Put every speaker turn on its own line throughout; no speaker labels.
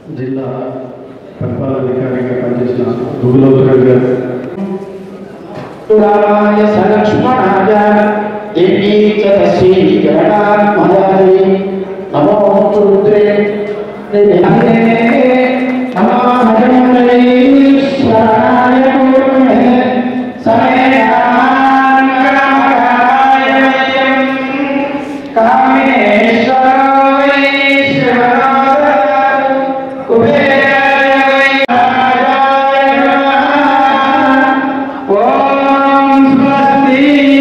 జిల్లా పరిపాలనాధికారిగా పనిచేసిన గుగులోతురావు గారు
రామాయ సలక్ష్మణాయ దేవీ చ తస్యై జగన్నాథమదాయ నమో రుద్రే నమో భజనమలేశ్వరాయ పూర్ణే సమయనామకాయ వయం కామేశ్వరాయ శివనాథ కుబేరాయ ఓం స్వస్తి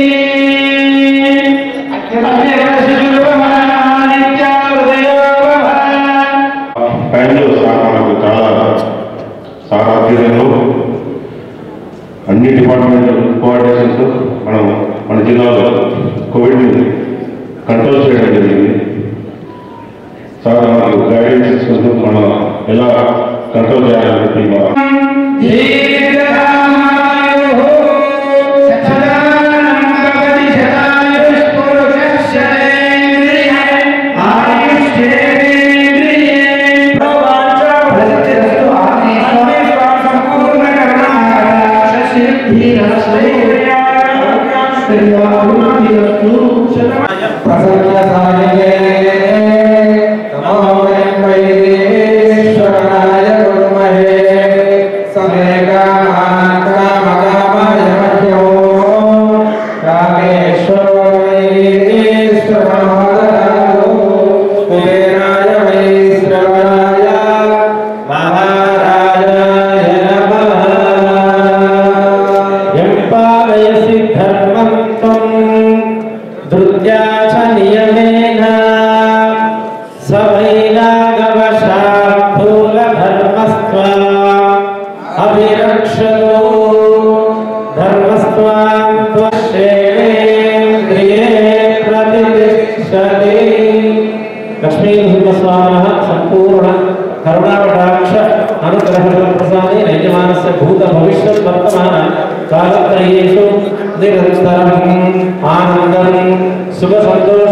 టైంలో సార్ మనకు చాలా సార్ ఆధ్వర్యంలో అన్ని డిపార్ట్మెంట్ కోఆర్డినేషన్తో మనం మన జిల్లాలో కోవిడ్ని కంట్రోల్ చేయడం జరిగింది సార్ మనకు గైడెన్స్ ఇస్తుంటూ మనం ఎలా కంట్రోల్ చేయాలని చెప్పి మా
ప్రసన్నసాయే గురుమహే ఎంపాలయసి ధర్మం త్వం ధృత్యా చ నియమేన సవైరాగవశార్థూలధర్మస్త్వా అభిరక్షతో ధర్మస్త్వాం త్వశేవేంద్రియే ప్రతిష్టతి లక్ష్మీనరసింహస్వామినः సంపూర్ణ కరుణాకటాక్ష అనుగ్రహ ప్రసాదే యజమానస్య భూత భవిష్యత్ వర్తమాన కాలత్రయేషు నిరంతరం ఆనందం సుఖ సంతోష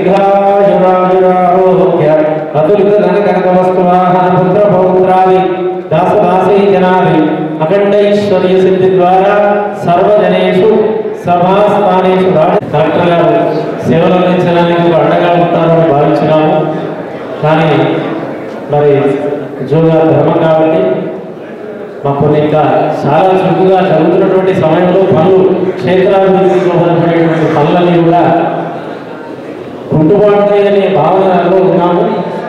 దీర్ఘాయురాయురారోగ్య అతులిత ధన కనక వస్తువాహన పుత్ర పౌత్రాది దాసదాసీ జనాది అఖండైశ్వర్య సిద్ధి ద్వారా సర్వజనేషు సభాస్థానేషు రాజ కలెక్టర్ గారు సేవలు అందించడానికి ఒక అండగా ఉంటారని భావించినాము కానీ మరి ఉద్యోగాల ధర్మం కాబట్టి మాకు కొన్ని ఇంకా చాలా చురుకుగా జరుగుతున్నటువంటి సమయంలో పనులు క్షేత్రాభివృద్ధికి దోహదపడేటువంటి పనులన్నీ కూడా కుంటుబాటుతాయనే భావనలో ఉన్నాము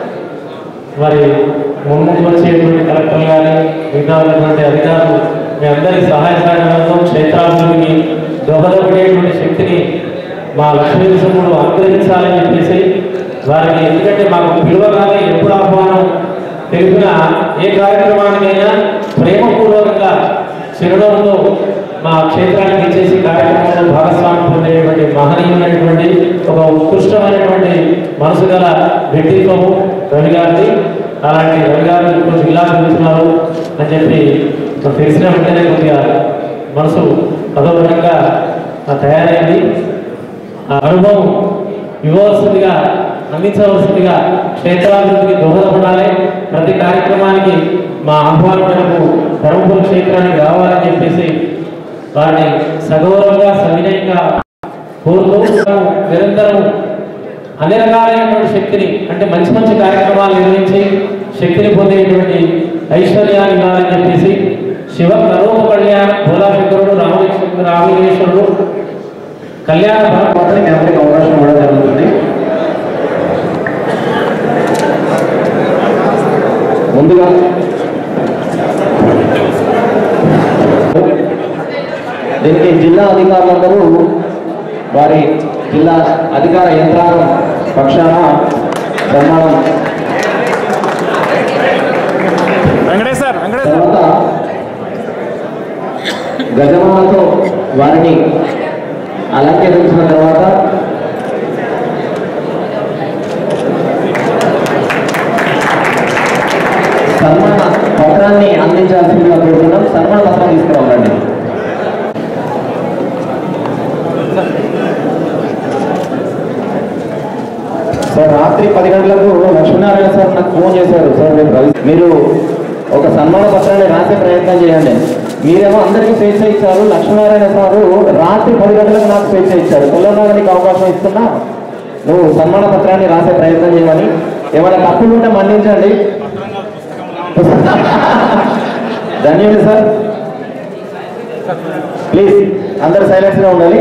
మరి ముందు వచ్చేటువంటి కలెక్టర్ కానీ మిగతా ఉన్నటువంటి అధికారులు మీ అందరి సహాయ సహకారంతో క్షేత్రాభివృద్ధికి దోహదపడేటువంటి శక్తిని మా లక్ష్మీ నరసింహుడు అనుగ్రహించాలని చెప్పేసి వారికి ఎందుకంటే మాకు పిలువగానే ఎప్పుడు ఆహ్వానం తెలిపిన ఏ కార్యక్రమానికైనా ప్రేమపూర్వకంగా చిరునవ్వుతో మా క్షేత్రానికి ఇచ్చేసి కార్యక్రమంలో భాగస్వామ్యం పొందేటువంటి మహనీయమైనటువంటి ఒక ఉత్కృష్టమైనటువంటి మనసు గల వ్యక్తిత్వము రవి గారిది అలాంటి రవి గారు ఇప్పుడు జిల్లా పిలుస్తున్నారు అని చెప్పి నాకు తెలిసిన వెంటనే కొద్దిగా మనసు అదో విధంగా ఆ తయారైంది ఆ అనుభవం ఇవ్వవలసిందిగా అందించవలసిందిగా క్షేత్రాభివృద్ధికి దోహదపడాలి ప్రతి కార్యక్రమానికి మా ఆహ్వానం మేరకు ధర్మపురం క్షేత్రానికి రావాలని చెప్పేసి వారిని సగౌరవంగా సవినయంగా కోరుతూ నిరంతరం అన్ని రకాలైనటువంటి శక్తిని అంటే మంచి మంచి కార్యక్రమాలు నిర్వహించి శక్తిని పొందేటువంటి ఐశ్వర్యాన్ని ఇవ్వాలని చెప్పేసి శివ కరోప కళ్యాణ భోలాశంకరుడు రామలింగ రామలింగేశ్వరుడు కళ్యాణ భరత్ మీ అందరికీ అవకాశం ఇవ్వడం జరుగుతుంది ముందుగా దీనికి జిల్లా అధికారులందరూ వారి జిల్లా అధికార యంత్రాంగం పక్షాన సన్మానం
వెంకటేశ్వర్ వెంకటేశ్వర్
తర్వాత గజమాలతో వారిని అలంకరించిన తర్వాత సన్మాన పత్రాన్ని అందించాల్సిందిగా కోరుతున్నాం సన్మాన పత్రం తీసుకురావాలండి సార్ రాత్రి పది గంటలకు లక్ష్మీనారాయణ సార్ నాకు ఫోన్ చేశారు సార్ రేపు రవి మీరు ఒక సన్మాన పత్రాన్ని రాసే ప్రయత్నం చేయండి మీరేమో అందరికీ స్వేచ్ఛ ఇచ్చారు లక్ష్మీనారాయణ సారు రాత్రి పది గంటలకు నాకు స్వేచ్ఛ ఇచ్చారు తెల్లనాగరికి అవకాశం ఇస్తున్నా నువ్వు సన్మాన పత్రాన్ని రాసే ప్రయత్నం చేయమని ఏమైనా తప్పులు ఉంటే మన్నించండి ధన్యుడు సార్ ప్లీజ్ అందరు సైలెన్స్గా ఉండాలి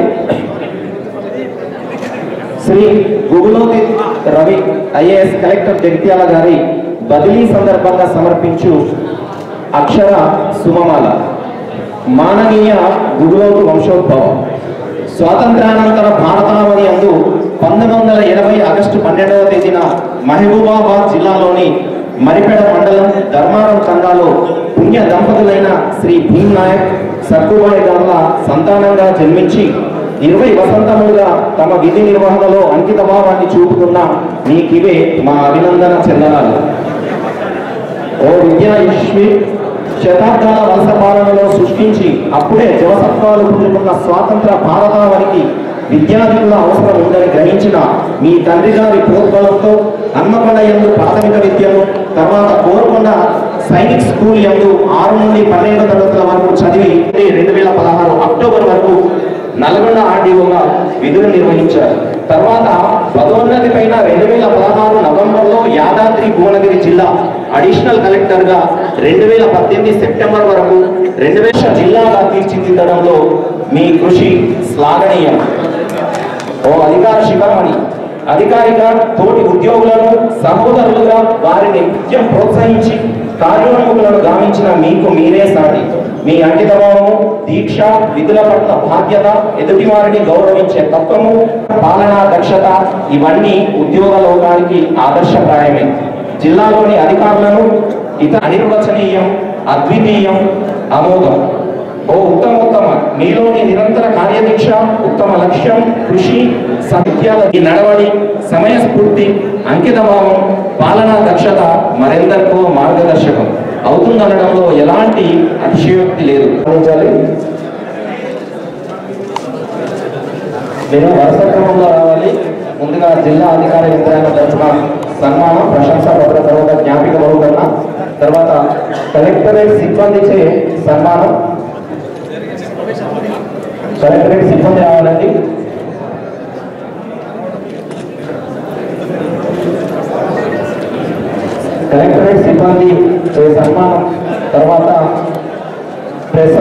శ్రీ గుగులోకి రవి ఐఏఎస్ కలెక్టర్ జగిత్యాల గారి బదిలీ సందర్భంగా సమర్పించు అక్షర సుమమాల మానవీయ గుగులోతు వంశోద్భవం స్వాతంత్రానంతర భారతావని అందు పంతొమ్మిది వందల ఎనభై ఆగస్టు పన్నెండవ తేదీన మహబూబాబాద్ జిల్లాలోని మరిపేడ మండలం ధర్మారం తండాలో పుణ్య దంపతులైన శ్రీ భీమ్ నాయక్ సక్కుబాయి గార్ల సంతానంగా జన్మించి ఇరవై వసంతములుగా తమ విధి నిర్వహణలో అంకిత భావాన్ని చూపుతున్న నీకివే మా అభినందన చెందనాలు ఓ విద్యా యశ్వి శతాబ్దాల వలస పాలనలో సృష్టించి అప్పుడే జవసత్వాలు పుంజుకున్న స్వాతంత్ర భారతావనికి విద్యార్థుల అవసరం ఉందని గ్రహించిన మీ తండ్రి గారి ప్రోద్బలంతో హన్మకొండ యందు ప్రాథమిక విద్యను తర్వాత కోరుకొండ సైనిక్ స్కూల్ యందు ఆరు నుండి పన్నెండు తరగతుల వరకు చదివి రెండు వేల పదహారు అక్టోబర్ వరకు నల్గొండ ఆర్డీఓగా విధులు నిర్వహించారు తర్వాత పదోన్నతి పైన రెండు వేల పదహారు నవంబర్లో యాదాద్రి భువనగిరి జిల్లా అడిషనల్ కలెక్టర్ గా రెండు వేల పద్దెనిమిది సెప్టెంబర్ వరకు రెండు వేల జిల్లాగా తీర్చిదిద్దడంలో మీ కృషి శ్లాఘనీయం ఓ అధికార శిఖరమణి అధికారిగా తోటి ఉద్యోగులను సహోదరులుగా వారిని నిత్యం ప్రోత్సహించి కార్యోన్ముఖులను గావించిన మీకు మీరే సాటి మీ అంకితభావము దీక్ష విధుల పట్ల బాధ్యత ఎదుటివారిని గౌరవించే తత్వము పాలనా దక్షత ఇవన్నీ ఉద్యోగ లోకానికి ఆదర్శప్రాయమే జిల్లాలోని అధికారులను ఇతర అనిర్వచనీయం అద్వితీయం అమోఘం ఓ ఉత్తమోత్తమ మీలోని నిరంతర కార్యదీక్ష ఉత్తమ లక్ష్యం కృషి సత్యాల ఈ నడవడి సమయస్ఫూర్తి అంకితభావం పాలనా దక్షత మరెందరికో మార్గదర్శకం అవుతుందనడంలో ఎలాంటి అతిశయోక్తి లేదు గమనించాలి. మీరు వరుస క్రమంలో రావాలి ముందుగా జిల్లా అధికార యంత్రాంగం తరఫున సన్మానం ప్రశంసా పత్ర తర్వాత జ్ఞాపిక బహుకరణ తర్వాత కలెక్టరేట్ సిబ్బందిచే సన్మానం కలెక్టరేట్ సిబ్బంది రావాలండి కలెక్టరేట్ సిబ్బంది చే సన్మానం తర్వాత ప్రెస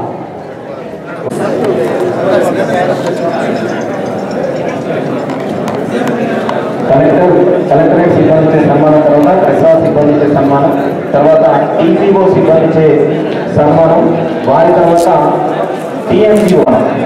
కలెక్టర్ కలెక్టరేట్ సిబ్బందిచే సన్మానం తర్వాత ప్రెసా సిబ్బందిచే సన్మానం తర్వాత టీపీఓ సిబ్బందిచే సన్మానం వారి తర్వాత టీఎంజీఓ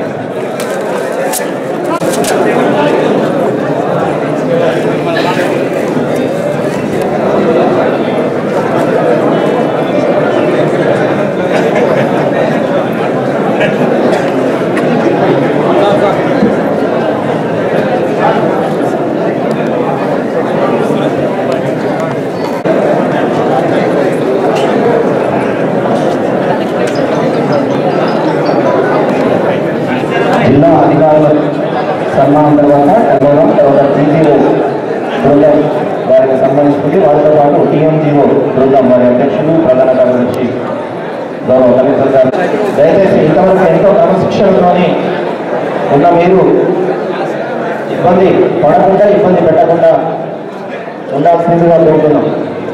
జిల్లా అధికారుల సన్మానం తర్వాత కలవడం తర్వాత టీజీఓ బృందం వారికి సంబంధించుకుంది వారితో పాటు టీఎంజీఓ బృందం వారి అధ్యక్షులు ప్రధాన కార్యదర్శి గౌరవ కలెక్టర్ గారు దయచేసి ఇంతవరకు ఎంతో క్రమశిక్షణతోని ఉన్న మీరు ఇబ్బంది పడకుండా ఇబ్బంది పెట్టకుండా ఉండాల్సిందిగా కోరుతున్నాం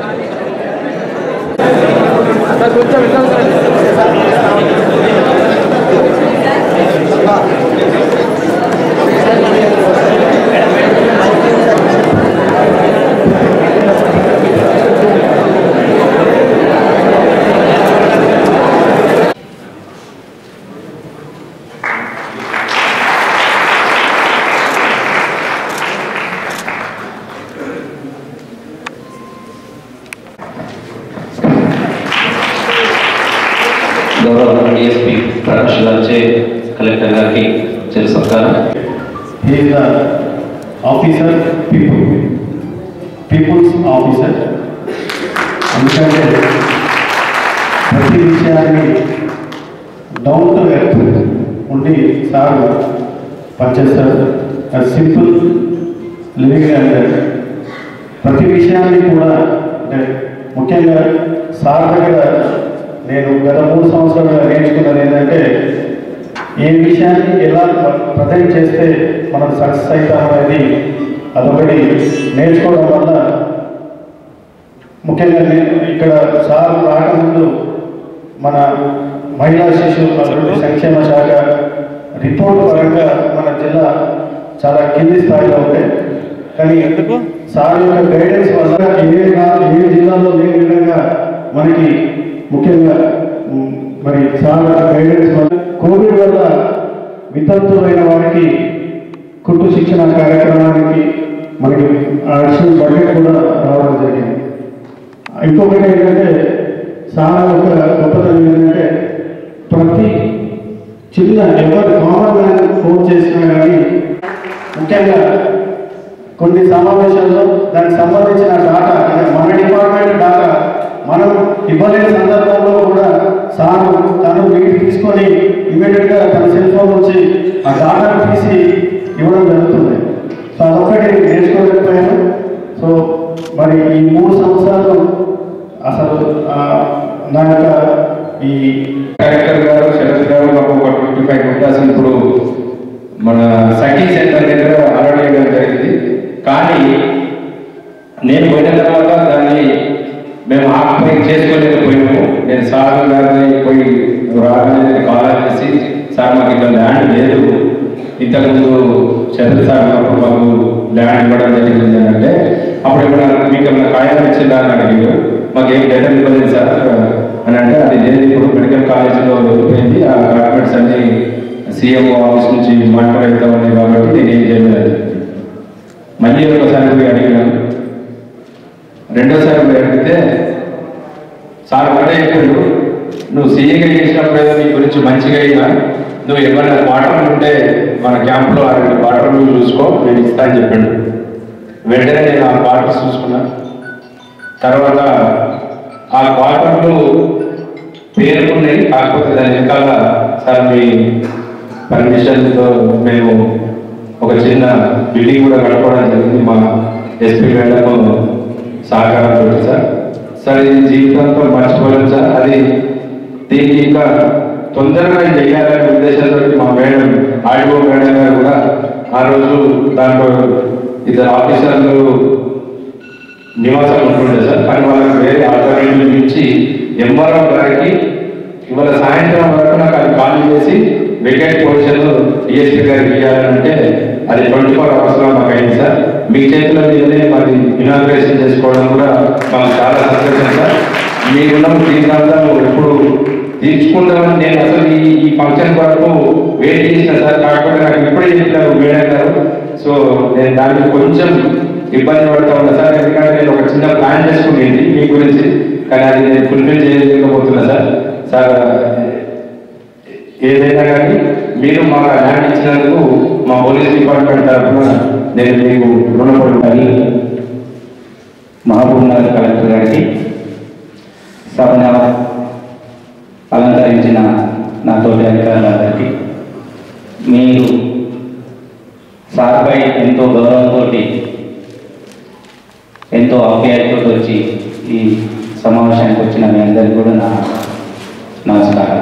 గౌరవ డిఎస్పీ ప్రకాష్ కలెక్టర్ గారికి చిరు సత్కారం
He is the officer people. People's officer. ఎందుకంటే ప్రతి విషయాన్ని డౌన్ టు ఎర్త్ ఉండి సార్ పనిచేస్తారు సింపుల్ లివింగ్ అండ్ ప్రతి విషయాన్ని కూడా అంటే ముఖ్యంగా సార్ దగ్గర నేను గత మూడు సంవత్సరాలుగా నేర్చుకున్నది ఏంటంటే ఏ విషయాన్ని ఎలా ప్రజెంట్ చేస్తే మనం సక్సెస్ అవుతాం అనేది అదొకటి నేర్చుకోవడం వల్ల ముఖ్యంగా నేను ఇక్కడ సార్ రాకముందు మన మహిళా శిశు అభివృద్ధి సంక్షేమ శాఖ రిపోర్ట్ పరంగా మన జిల్లా చాలా కింది స్థాయిలో ఉండే కానీ ఎందుకు సార్ యొక్క గైడెన్స్ వల్ల ఏ రా- ఏ జిల్లాలో లేని విధంగా మనకి ముఖ్యంగా ఉమ్, మరి సార్ యొక్క గైడెన్స్ వల్ల కోవిడ్ వల్ల వితంతులైన వారికి కుట్టు శిక్షణ కార్యక్రమానికి మనకి అడిషనల్ బడ్జెట్ కూడా రావడం జరిగింది ఇంకొకటి ఏంటంటే చాలా ఒక గొప్పతనం ఏంటంటే ప్రతి చిన్న ఎవరు కామన్ మ్యాన్ ఫోన్ చేసినా కానీ ముఖ్యంగా కొన్ని సమావేశాల్లో దానికి సంబంధించిన డాటా అంటే మన డిపార్ట్మెంట్ డాటా మనం ఇవ్వలేని సందర్భంలో కూడా సార్ తను వీటి తీసుకొని ఇమీడియట్గా తన సెల్ ఫోన్ నుంచి ఆ డాటాను తీసి ఇవ్వడం జరుగుతుంది సో అదొక్కటి నేర్చుకోలేకపోయాను సో మరి ఈ మూడు సంవత్సరాలు అసలు ఆ, నా యొక్క ఈ
డైరెక్టర్ గారు శరత్ గారు మాకు ఒక ట్వంటీ ఫైవ్ క్వింటాస్ ఇప్పుడు మన సఖీ సెంటర్ దగ్గర అలర్ట్ చేయడం జరిగింది కానీ నేను పోయిన తర్వాత దాన్ని మేము ఆక్యుపై చేసుకోలేకపోయినాము నేను సార్ గారిని పోయి రాగానే కాల్ చేసి సార్ మాకు ఇక్కడ ల్యాండ్ లేదు ఇంతకుముందు శరత్ సార్ ఉన్నప్పుడు మాకు ల్యాండ్ ఇవ్వడం జరిగింది అని అంటే అప్పుడు ఏమన్నా మీకు ఏమైనా కాయాలు ఇచ్చిందా అని అడిగారు మాకు ఏం లెటర్ ఇవ్వలేదు సార్ అని అంటే అది లేదు ఇప్పుడు మెడికల్ కాలేజీలో వెళ్ళిపోయింది ఆ డాక్యుమెంట్స్ అన్ని సీఎంఓ ఆఫీస్ నుంచి మానిటర్ అవుతామని కాబట్టి నేను ఏం చేయలేదు మళ్ళీ ఒకసారి పోయి అడిగినాను రెండోసారి పోయి అడిగితే సార్ ఒకటే చెప్పాడు నువ్వు సీఏగా చేసినప్పుడు ఏదో నీ గురించి మంచిగా అయినా నువ్వు ఏమైనా వాటర్ ఉంటే మన క్యాంప్లో ఆ రెండు వాటర్లు చూసుకో నేను ఇస్తా అని చెప్పాడు వెంటనే నేను ఆ వాటర్స్ చూసుకున్నా తర్వాత ఆ క్వార్టర్లు పేరుకున్నాయి కాకపోతే దాని వెనకాల సార్ మీ పర్మిషన్తో మేము ఒక చిన్న బిల్డింగ్ కూడా కట్టుకోవడం జరిగింది మా ఎస్పీ మేడం సహకారంతో సార్ సార్ ఇది జీవితంతో మర్చిపోలేం సార్ అది దీనికి ఇంకా తొందరగా చేయాలనే ఉద్దేశంతో మా మేడం ఆడియో మేడం గారు కూడా ఆ రోజు దాంట్లో ఇద్దరు ఆఫీసర్లు నివాసాలు ఉంటుండే సార్ కానీ వాళ్ళకి వేరే ఆల్టర్నేటివ్ ఇచ్చి ఎంఆర్ఓ గారికి ఇవాళ సాయంత్రం వరకు నాకు అది ఖాళీ చేసి వెకెట్ పొజిషన్ డిఎస్పీ గారికి ఇవ్వాలంటే అది ట్వంటీ ఫోర్ అవర్స్లో మాకు అయింది సార్ మీ చేతుల మీదనే మరి ఇనాగ్రేషన్ చేసుకోవడం కూడా మాకు చాలా సంతోషం సార్ మీ రుణం తీరినంతా ఎప్పుడు తీర్చుకుందామని నేను అసలు ఈ ఈ ఫంక్షన్ వరకు వెయిట్ చేసిన సార్ కాకపోతే నాకు ఇప్పుడే చెప్పినారు మేడం గారు సో నేను దానికి కొంచెం ఇబ్బంది పడతా ఉన్నా సార్ ఎందుకంటే నేను ఒక చిన్న ప్లాన్ చేసుకునేది మీ గురించి కానీ అది నేను ఫుల్ఫిల్ చేయలేకపోతున్నా సార్ సార్ ఏదైనా కానీ మీరు మాకు ఆ ల్యాండ్ ఇచ్చినందుకు మా పోలీస్ డిపార్ట్మెంట్ తరఫున నేను మీకు రుణపడి
అని మహబూబ్ నగర్ కలెక్టర్ గారికి సభను అలంకరించిన నా తోటి అధికారులందరికీ మీరు సార్పై ఎంతో గౌరవంతో ఎంతో ఆప్యాయతతో వచ్చి ఈ సమావేశానికి వచ్చిన మీ అందరికీ కూడా నా నమస్కారం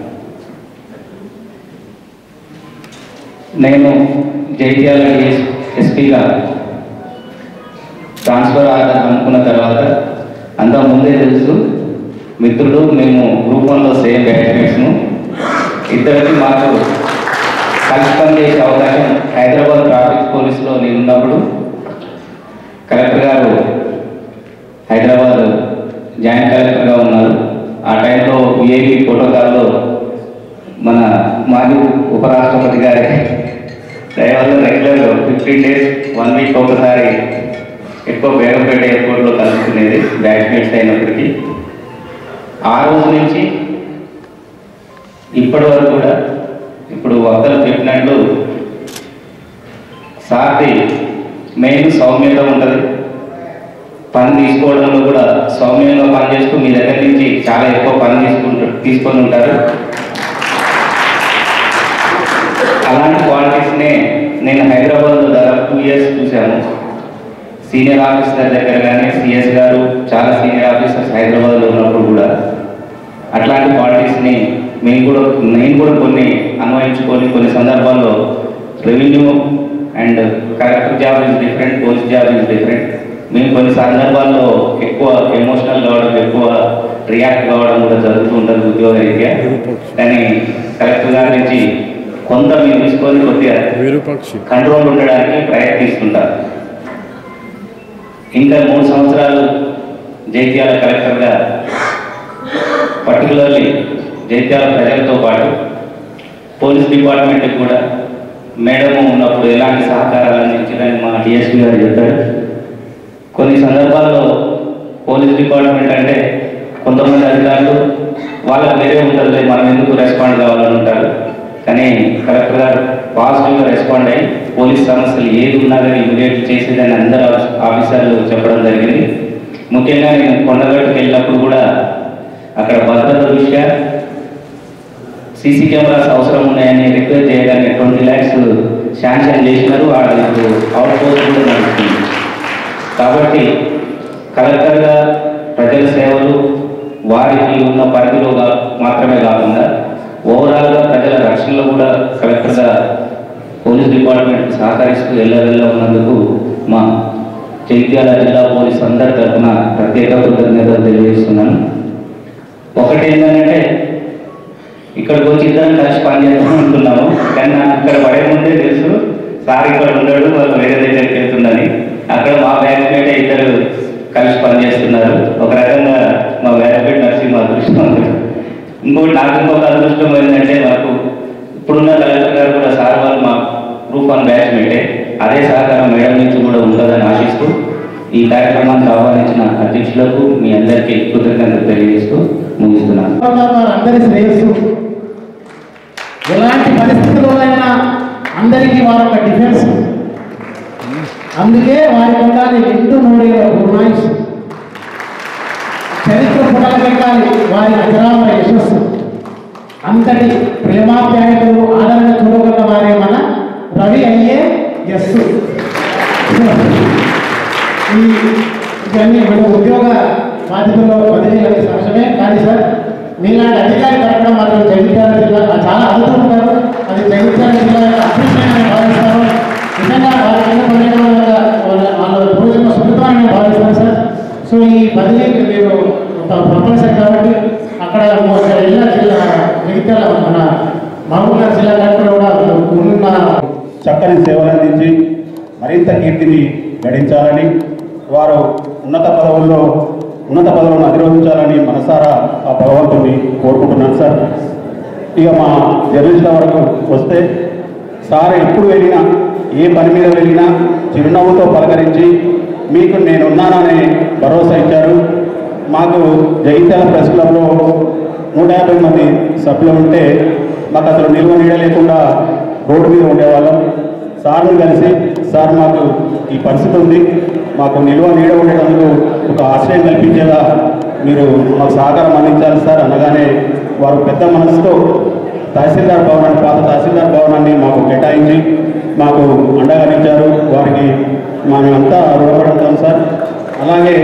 నేను జైత్యాల ఎస్ ఎస్పీగా ట్రాన్స్ఫర్ ఆర్డర్ అనుకున్న తర్వాత అంతా ముందే తెలుసు మిత్రుడు మేము గ్రూప్ వన్లో సేమ్ బ్యాచ్మేట్స్ను ఇద్దరికి మాకు కలిసి పనిచేసే అవకాశం హైదరాబాద్ ట్రాఫిక్ పోలీసులో నేను ఉన్నప్పుడు కలెక్టర్ గారు హైదరాబాద్ జాయింట్ కలెక్టర్గా ఉన్నారు ఆ టైంలో విఐపి ప్రోటోకాల్లో మన మాజీ ఉపరాష్ట్రపతి గారి దయవల్ల regular fifteen days one week ఒకసారి ఎక్కువ బేగంపేట ఎయిర్పోర్ట్లో కలుసుకునేది బ్యాచ్మేట్స్ అయినప్పటికీ ఆ రోజు నుంచి ఇప్పటి వరకు కూడా ఇప్పుడు వక్తలు చెప్పినట్లు సార్ది మెయిన్ సౌమ్యంగా ఉంటుంది పని తీసుకోవడంలో కూడా సౌమ్యంగా పని చేస్తూ మీ దగ్గర నుంచి చాలా ఎక్కువ పని తీసుకుంటూ తీసుకొని ఉంటారు అలాంటి క్వాలిటీస్నే నేను హైదరాబాద్లో దాదాపు టూ ఇయర్స్ చూశాను సీనియర్ ఆఫీసర్ దగ్గర కానీ సిఎస్ గారు చాలా సీనియర్ ఆఫీసర్స్ హైదరాబాద్లో ఉన్నప్పుడు కూడా అట్లాంటి క్వాలిటీస్ని మేము కూడా నేను కూడా కొన్ని అన్వయించుకొని కొన్ని సందర్భాల్లో revenue and collector job is different police job is different మేము కొన్ని సందర్భాల్లో ఎక్కువ ఎమోషనల్ కావడం ఎక్కువ రియాక్ట్ కావడం కూడా జరుగుతూ ఉంటుంది ఉద్యోగ రీత్యా కానీ కలెక్టర్ గారి నుంచి కొంత మేము తీసుకొని కొద్దిగా కంట్రోల్ ఉండడానికి ప్రయత్నిస్తుంటారు ఇంకా మూడు సంవత్సరాలు జైత్యాల కలెక్టర్గా పర్టికులర్లీ జైత్యాల ప్రజలతో పాటు పోలీస్ డిపార్ట్మెంట్కి కూడా మేడం ఉన్నప్పుడు ఎలాంటి సహకారాలు అందించారని మా డిఎస్పీ గారు చెప్పారు కొన్ని సందర్భాల్లో పోలీస్ డిపార్ట్మెంట్ అంటే కొంతమంది అధికారులు వాళ్ళకి వేరే ఉంటుంది మనం ఎందుకు రెస్పాండ్ కావాలని ఉంటారు కానీ కలెక్టర్ గారు పాజిటివ్గా రెస్పాండ్ అయ్యి పోలీస్ సమస్యలు ఏది ఉన్నా కానీ ఇమీడియట్ చేసేదని అందరు ఆఫీసర్లు చెప్పడం జరిగింది ముఖ్యంగా నేను కొండగట్టుకు వెళ్ళినప్పుడు కూడా అక్కడ భద్రత దృష్ట్యా సీసీ కెమెరాస్ అవసరం ఉన్నాయని రిక్వెస్ట్ చేయడానికి ట్వంటీ ల్యాక్స్ శాంక్షన్ చేసినారు వాళ్ళకు అవుట్ పోస్ట్ కూడా నడుస్తుంది కాబట్టి కలెక్టర్గా ప్రజల సేవలు వారికి ఉన్న పరిధిలో గా- మాత్రమే కాకుండా ఓవరాల్గా ప్రజల రక్షణలో కూడా కలెక్టర్గా పోలీస్ డిపార్ట్మెంట్ సహకరిస్తూ ఎల్లవెల్ల ఉన్నందుకు మా జైత్యాల జిల్లా పోలీస్ అందరి తరఫున ప్రత్యేక కృతజ్ఞతలు తెలియజేస్తున్నాను ఒకటి ఏంటంటే ఇక్కడికి వచ్చి ఇద్దరం కలిసి పనిచేస్తూ ఉంటున్నాము కానీ నాకు ఇక్కడ పడే ముందే తెలుసు సార్ ఇక్కడ ఉండడు వాళ్ళు వేరే దగ్గరికి వెళ్తుందని అక్కడ మా బ్యాచ్మేట్ ఇద్దరు కలిసి పనిచేస్తున్నారు ఒక రకంగా మా బ్యాచ్మేట్ నర్సింగ్ అదృష్టం ఇంకోటి నాకు ఇంకొక అదృష్టం ఏంటంటే మాకు ఇప్పుడున్న కలెక్టర్ గారు కూడా సార్ వాళ్ళు మా గ్రూప్ వన్ బ్యాచ్మేటే అదే సహకారం మేడం నుంచి కూడా ఉంటుందని ఆశిస్తూ ఈ కార్యక్రమాన్ని ఆహ్వానించిన అధ్యక్షులకు మీ అందరికీ కృతజ్ఞతలు తెలియజేస్తూ ముగిస్తున్నాను
అందరి శ్రేయస్సు ఎలాంటి పరిస్థితుల్లోనైనా అందరికీ వారి ఒక డిఫెన్స్ అందుకే వారికి ఉండాలి నిండు నూరేళ్ళ గురునాయుష్ చరిత్ర పుటలు పెట్టాలి వారి అజరామర యశస్సు అంతటి ప్రేమాప్యాయతలు ఆదరణ చూడగల వారే మన రవి అయ్యే యస్సు ఈ ఇవన్నీ మన ఉద్యోగ బాధ్యతలో బదిలీలకు సహజమే కానీ సార్ మీలాంటి అధికారి దొరకడం మాత్రం జగిత్యాల జిల్లా చాలా అద్భుతం ఉంటారు అది జగిత్యాల జిల్లా యొక్క అదృష్టంగా నేను భావిస్తాను నిజంగా వాళ్ళ కింద పనిచేయడం వల్ల వాళ్ళ వాళ్ళ పూర్వజన్మ సుకృతమని నేను భావిస్తాను సార్ సో ఈ బదిలీకి మీరు త- తప్పనిసరి కాబట్టి అక్కడ ఒక జిల్లా జిల్లా జగిత్యాల మన మహబూబ్నగర్ జిల్లా కలెక్టర్ కూడా ఉన్న
చక్కని సేవలు అందించి మరింత కీర్తిని గడించాలని వారు ఉన్నత పదవుల్లో ఉన్నత పదవులను అధిరోహించాలని మనసారా ఆ భగవంతుని కోరుకుంటున్నాను సార్ ఇక మా జర్నలిస్టుల వరకు వస్తే సార్ ఎప్పుడు వెళ్ళినా ఏ పని మీద వెళ్ళినా చిరునవ్వుతో పలకరించి మీకు నేనున్నాననే భరోసా ఇచ్చారు మాకు జగిత్యాల ప్రెస్ క్లబ్లో నూట యాభై మంది సభ్యులు ఉంటే మాకు అసలు నిల్వ నీడ లేకుండా రోడ్డు మీద ఉండేవాళ్ళం సార్ని కలిసి సార్ మాకు ఈ పరిస్థితి ఉంది మాకు నిల్వ నీడ ఉండేటందుకు ఒక ఆశ్రయం కల్పించేలా మీరు మాకు సహకారం అందించాలి సార్ అనగానే వారు పెద్ద మనసుతో తహసీల్దార్ భవనాన్ని పాత తహసీల్దార్ భవనాన్ని మాకు కేటాయించి మాకు అండగా నిలిచారు వారికి మనమంతా రుణపడతాం సార్ అలాగే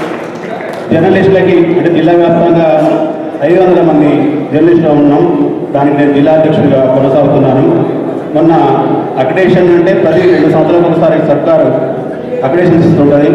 జర్నలిస్టులకి అంటే జిల్లా వ్యాప్తంగా ఐదు వందల మంది జర్నలిస్టులు ఉన్నాం దానికి నేను జిల్లా అధ్యక్షుడిగా కొనసాగుతున్నాను మొన్న అక్రిడేషన్ అంటే ప్రతి రెండు సంవత్సరాలకు ఒకసారి సర్కారు అక్రిడేషన్ ఇస్తుంటుంది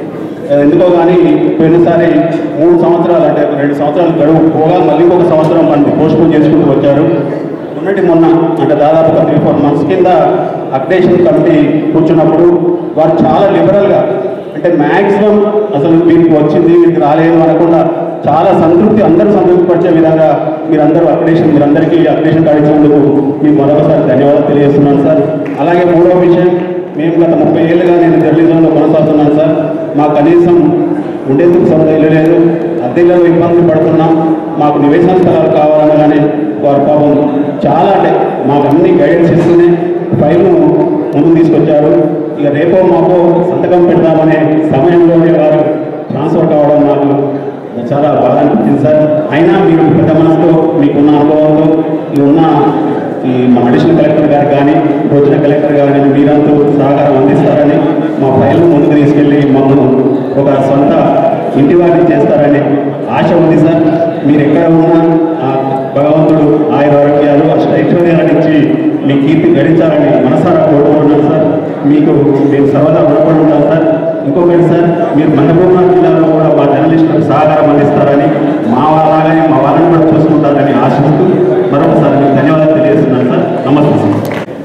ఎందుకో కానీ పోయినసారి మూడు సంవత్సరాలు అంటే రెండు సంవత్సరాలు గడువు పోగా మళ్ళీ ఇంకొక సంవత్సరం మనకి పోస్ట్పోన్ చేసుకుంటూ వచ్చారు ఉన్నటి మొన్న అంటే దాదాపు ఒక త్రీ ఫోర్ మంత్స్ కింద అప్డేషన్ కమిటీ కూర్చున్నప్పుడు వారు చాలా లిబరల్గా అంటే మ్యాక్సిమం అసలు వీరికి వచ్చింది వీరికి రాలేదు అనకుండా చాలా సంతృప్తి అందరూ సంతృప్తి పరిచే విధంగా మీరందరూ అప్డేషన్ మీరందరికీ అప్డేషన్ కార్డు ఇచ్చినందుకు మీకు మరొకసారి ధన్యవాదాలు తెలియజేస్తున్నాను సార్ అలాగే మూడవ విషయం మేము గత ముప్పై ఏళ్ళుగా నేను జర్నలిజంలో కొనసాగుతున్నాను సార్ మా కనీసం ఉండేందుకు సొంత ఇల్లు లేదు అద్దెల్లో ఇబ్బందులు పడుతున్నాం మాకు నివేశన స్థలాలు కావాలనగానే వారు పాపం చాలా అంటే మాకు అన్ని గైడెన్స్ ఇస్తూనే ఫైల్ను ముందుకు తీసుకొచ్చారు ఇక రేపో మాపో సంతకం పెడదామనే సమయంలోనే వారు ట్రాన్స్ఫర్ కావడం నాకు చాలా బాధ అనిపించింది సార్ అయినా మీరు పెద్ద మనసుతో మీకున్న అనుభవంతో ఈ ఉన్న
ఈ మా అడిషనల్ కలెక్టర్ గారు కానీ రోజున కలెక్టర్ గారు కానీ మీరంతా సహకారం అందిస్తారని మా ఫైల్ ముందుకు తీసుకెళ్ళి మమ్మల్ని ఒక సొంత ఇంటి వారిని చేస్తారని ఆశ ఉంది సార్ మీరు ఎక్కడ ఉన్నా ఆ భగవంతుడు ఆయుర ఆరోగ్యాలు అష్టైశ్వర్యాలను ఇచ్చి మీ కీర్తి గడించాలని మనసారా కోరుకుంటున్నాను సార్ మీకు మేము సర్వదా రుణపడి ఉంటాం సార్ ఇంకొకటి సార్ మీరు మన్నపూర్ణ జిల్లాలో కూడా మా జర్నలిస్టులకు సహకారం అందిస్తారని మా వాళ్ళలాగానే మా వాళ్ళని కూడా చూసుకుంటారని ఆశిస్తూ మరొకసారి మీకు ధన్యవాదాలు తెలియజేస్తున్నాను సార్ నమస్తే సార్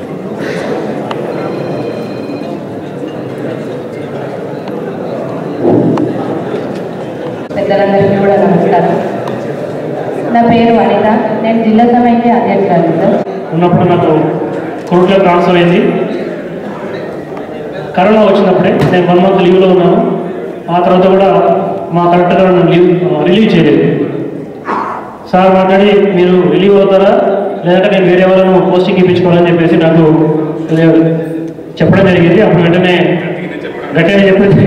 పెద్దలందరికీ కూడా నమస్కారం నా పేరు అనిత నేను జిల్లా సమైక్య అధ్యక్షురాలు సార్
ఉన్నప్పుడు నాకు కోర్టులో ట్రాన్స్ఫర్ అయింది కరోనా వచ్చినప్పుడే నేను వన్ మంత్ లీవ్లో ఉన్నాను ఆ తర్వాత కూడా మా కలెక్టర్ గారు నన్ను లీవ్ రిలీవ్ చేయలేదు సార్ మాట్లాడి మీరు రిలీవ్ అవుతారా లేదంటే నేను వేరే వాళ్ళను పోస్టింగ్ ఇప్పించుకోవాలని చెప్పేసి నాకు చెప్పడం జరిగింది అప్పుడు వెంటనే గట్టిగా చెప్పేసి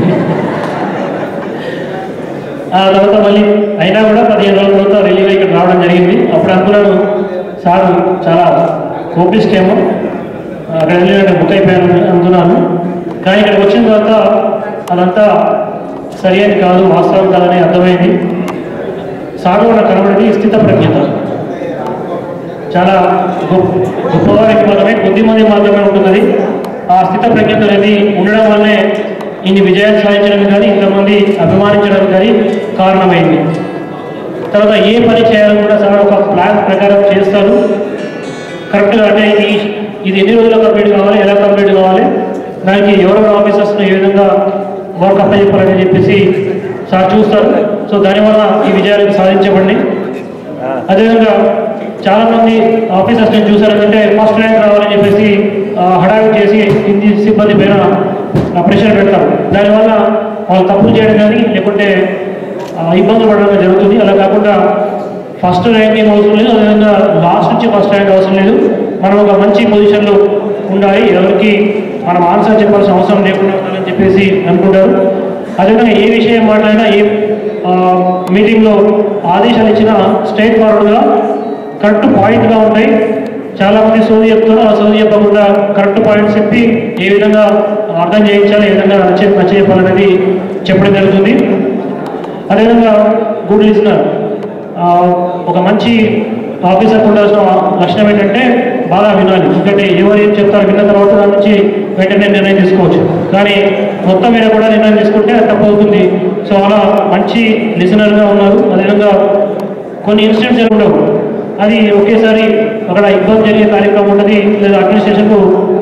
ఆ తర్వాత మళ్ళీ అయినా కూడా పదిహేను రోజుల తర్వాత రిలీవ్ ఇక్కడ రావడం జరిగింది అప్పుడు అనుకున్నాను సార్ చాలా కోపిస్ట్ ఏమో అక్కడ వెళ్ళి అంటే బుక్ అయిపోయాను అనుకున్నాను కానీ ఇక్కడికి వచ్చిన తర్వాత అదంతా సరి అని కాదు వాస్తవం కాదని అర్థమైంది సార్ కూడా కనబడింది స్థిత ప్రజ్ఞత చాలా గొప్ప గొప్పవారికి మాత్రమే కొద్ది మంది మాత్రమే ఉంటున్నది ఆ స్థిత ప్రజ్ఞత అనేది ఉండడం వల్లే ఇన్ని విజయాలు సాధించడానికి కానీ ఇంతమంది అభిమానించడానికి కానీ కారణమైంది తర్వాత ఏ పని చేయాలని కూడా సార్ ఒక ప్లాన్ ప్రకారం చేస్తారు కరెక్ట్గా అంటే ఇది ఇది ఎన్ని రోజుల్లో కంప్లీట్ కావాలి ఎలా కంప్లీట్ కావాలి దానికి ఎవరెవరు ఆఫీసర్స్ని ఏ విధంగా వర్క్ అప్లై చెప్పాలని చెప్పేసి సార్ చూస్తారు సో దానివల్ల ఈ విజయాలు సాధించబడి అదేవిధంగా చాలా మంది ఆఫీసర్స్ నేను చూసారంటే ఫస్ట్ ర్యాంక్ రావాలని చెప్పేసి ఆ, హడావిడి చేసి హిందీ సిబ్బంది పైన ఆ, ప్రెషర్ పెడతారు దానివల్ల వాళ్ళు తప్పులు చేయడం కానీ లేకుంటే ఆ, ఇబ్బందులు పడడం జరుగుతుంది అలా కాకుండా ఫస్ట్ ర్యాంక్ ఏం అవసరం లేదు అదేవిధంగా లాస్ట్ నుంచి ఫస్ట్ ర్యాంక్ అవసరం లేదు మనం ఒక మంచి పొజిషన్లో ఉండాలి ఎవరికి మనం ఆన్సర్ చెప్పాల్సిన అవసరం లేకుండా ఉండాలని చెప్పేసి అనుకుంటారు అదేవిధంగా ఏ విషయం మాట్లాడినా ఏ ఆ, మీటింగ్లో ఆదేశాలు ఇచ్చిన స్ట్రైట్ ఫార్వర్డ్గా కరెక్ట్ పాయింట్గా ఉంటాయి చాలా మంది సోది చెప్తారు ఆ సోది చెప్పకుండా కరెక్ట్ పాయింట్స్ చెప్పి ఏ విధంగా అర్థం చేయించాలి ఏ విధంగా నచ్చ నచ్చ చెప్పాలనేది చెప్పడం జరుగుతుంది అదేవిధంగా గుడ్ లిజనర్ ఒక మంచి ఆఫీసర్ ఉండాల్సిన లక్షణం ఏంటంటే బాగా వినాలి ఎందుకంటే ఎవరు ఏం చెప్తారో విన్న తర్వాత దాని నుంచి వెంటనే నిర్ణయం తీసుకోవచ్చు కానీ మొత్తం మీద కూడా నిర్ణయం తీసుకుంటే అది తప్పవుతుంది సో అలా మంచి లిసనర్గా ఉన్నారు అదేవిధంగా కొన్ని ఇన్సిడెంట్స్ ఉండవు అది ఒకేసారి అక్కడ ఇబ్బంది జరిగే కార్యక్రమం ఉంటుంది లేదా అడ్మినిస్ట్రేషన్కు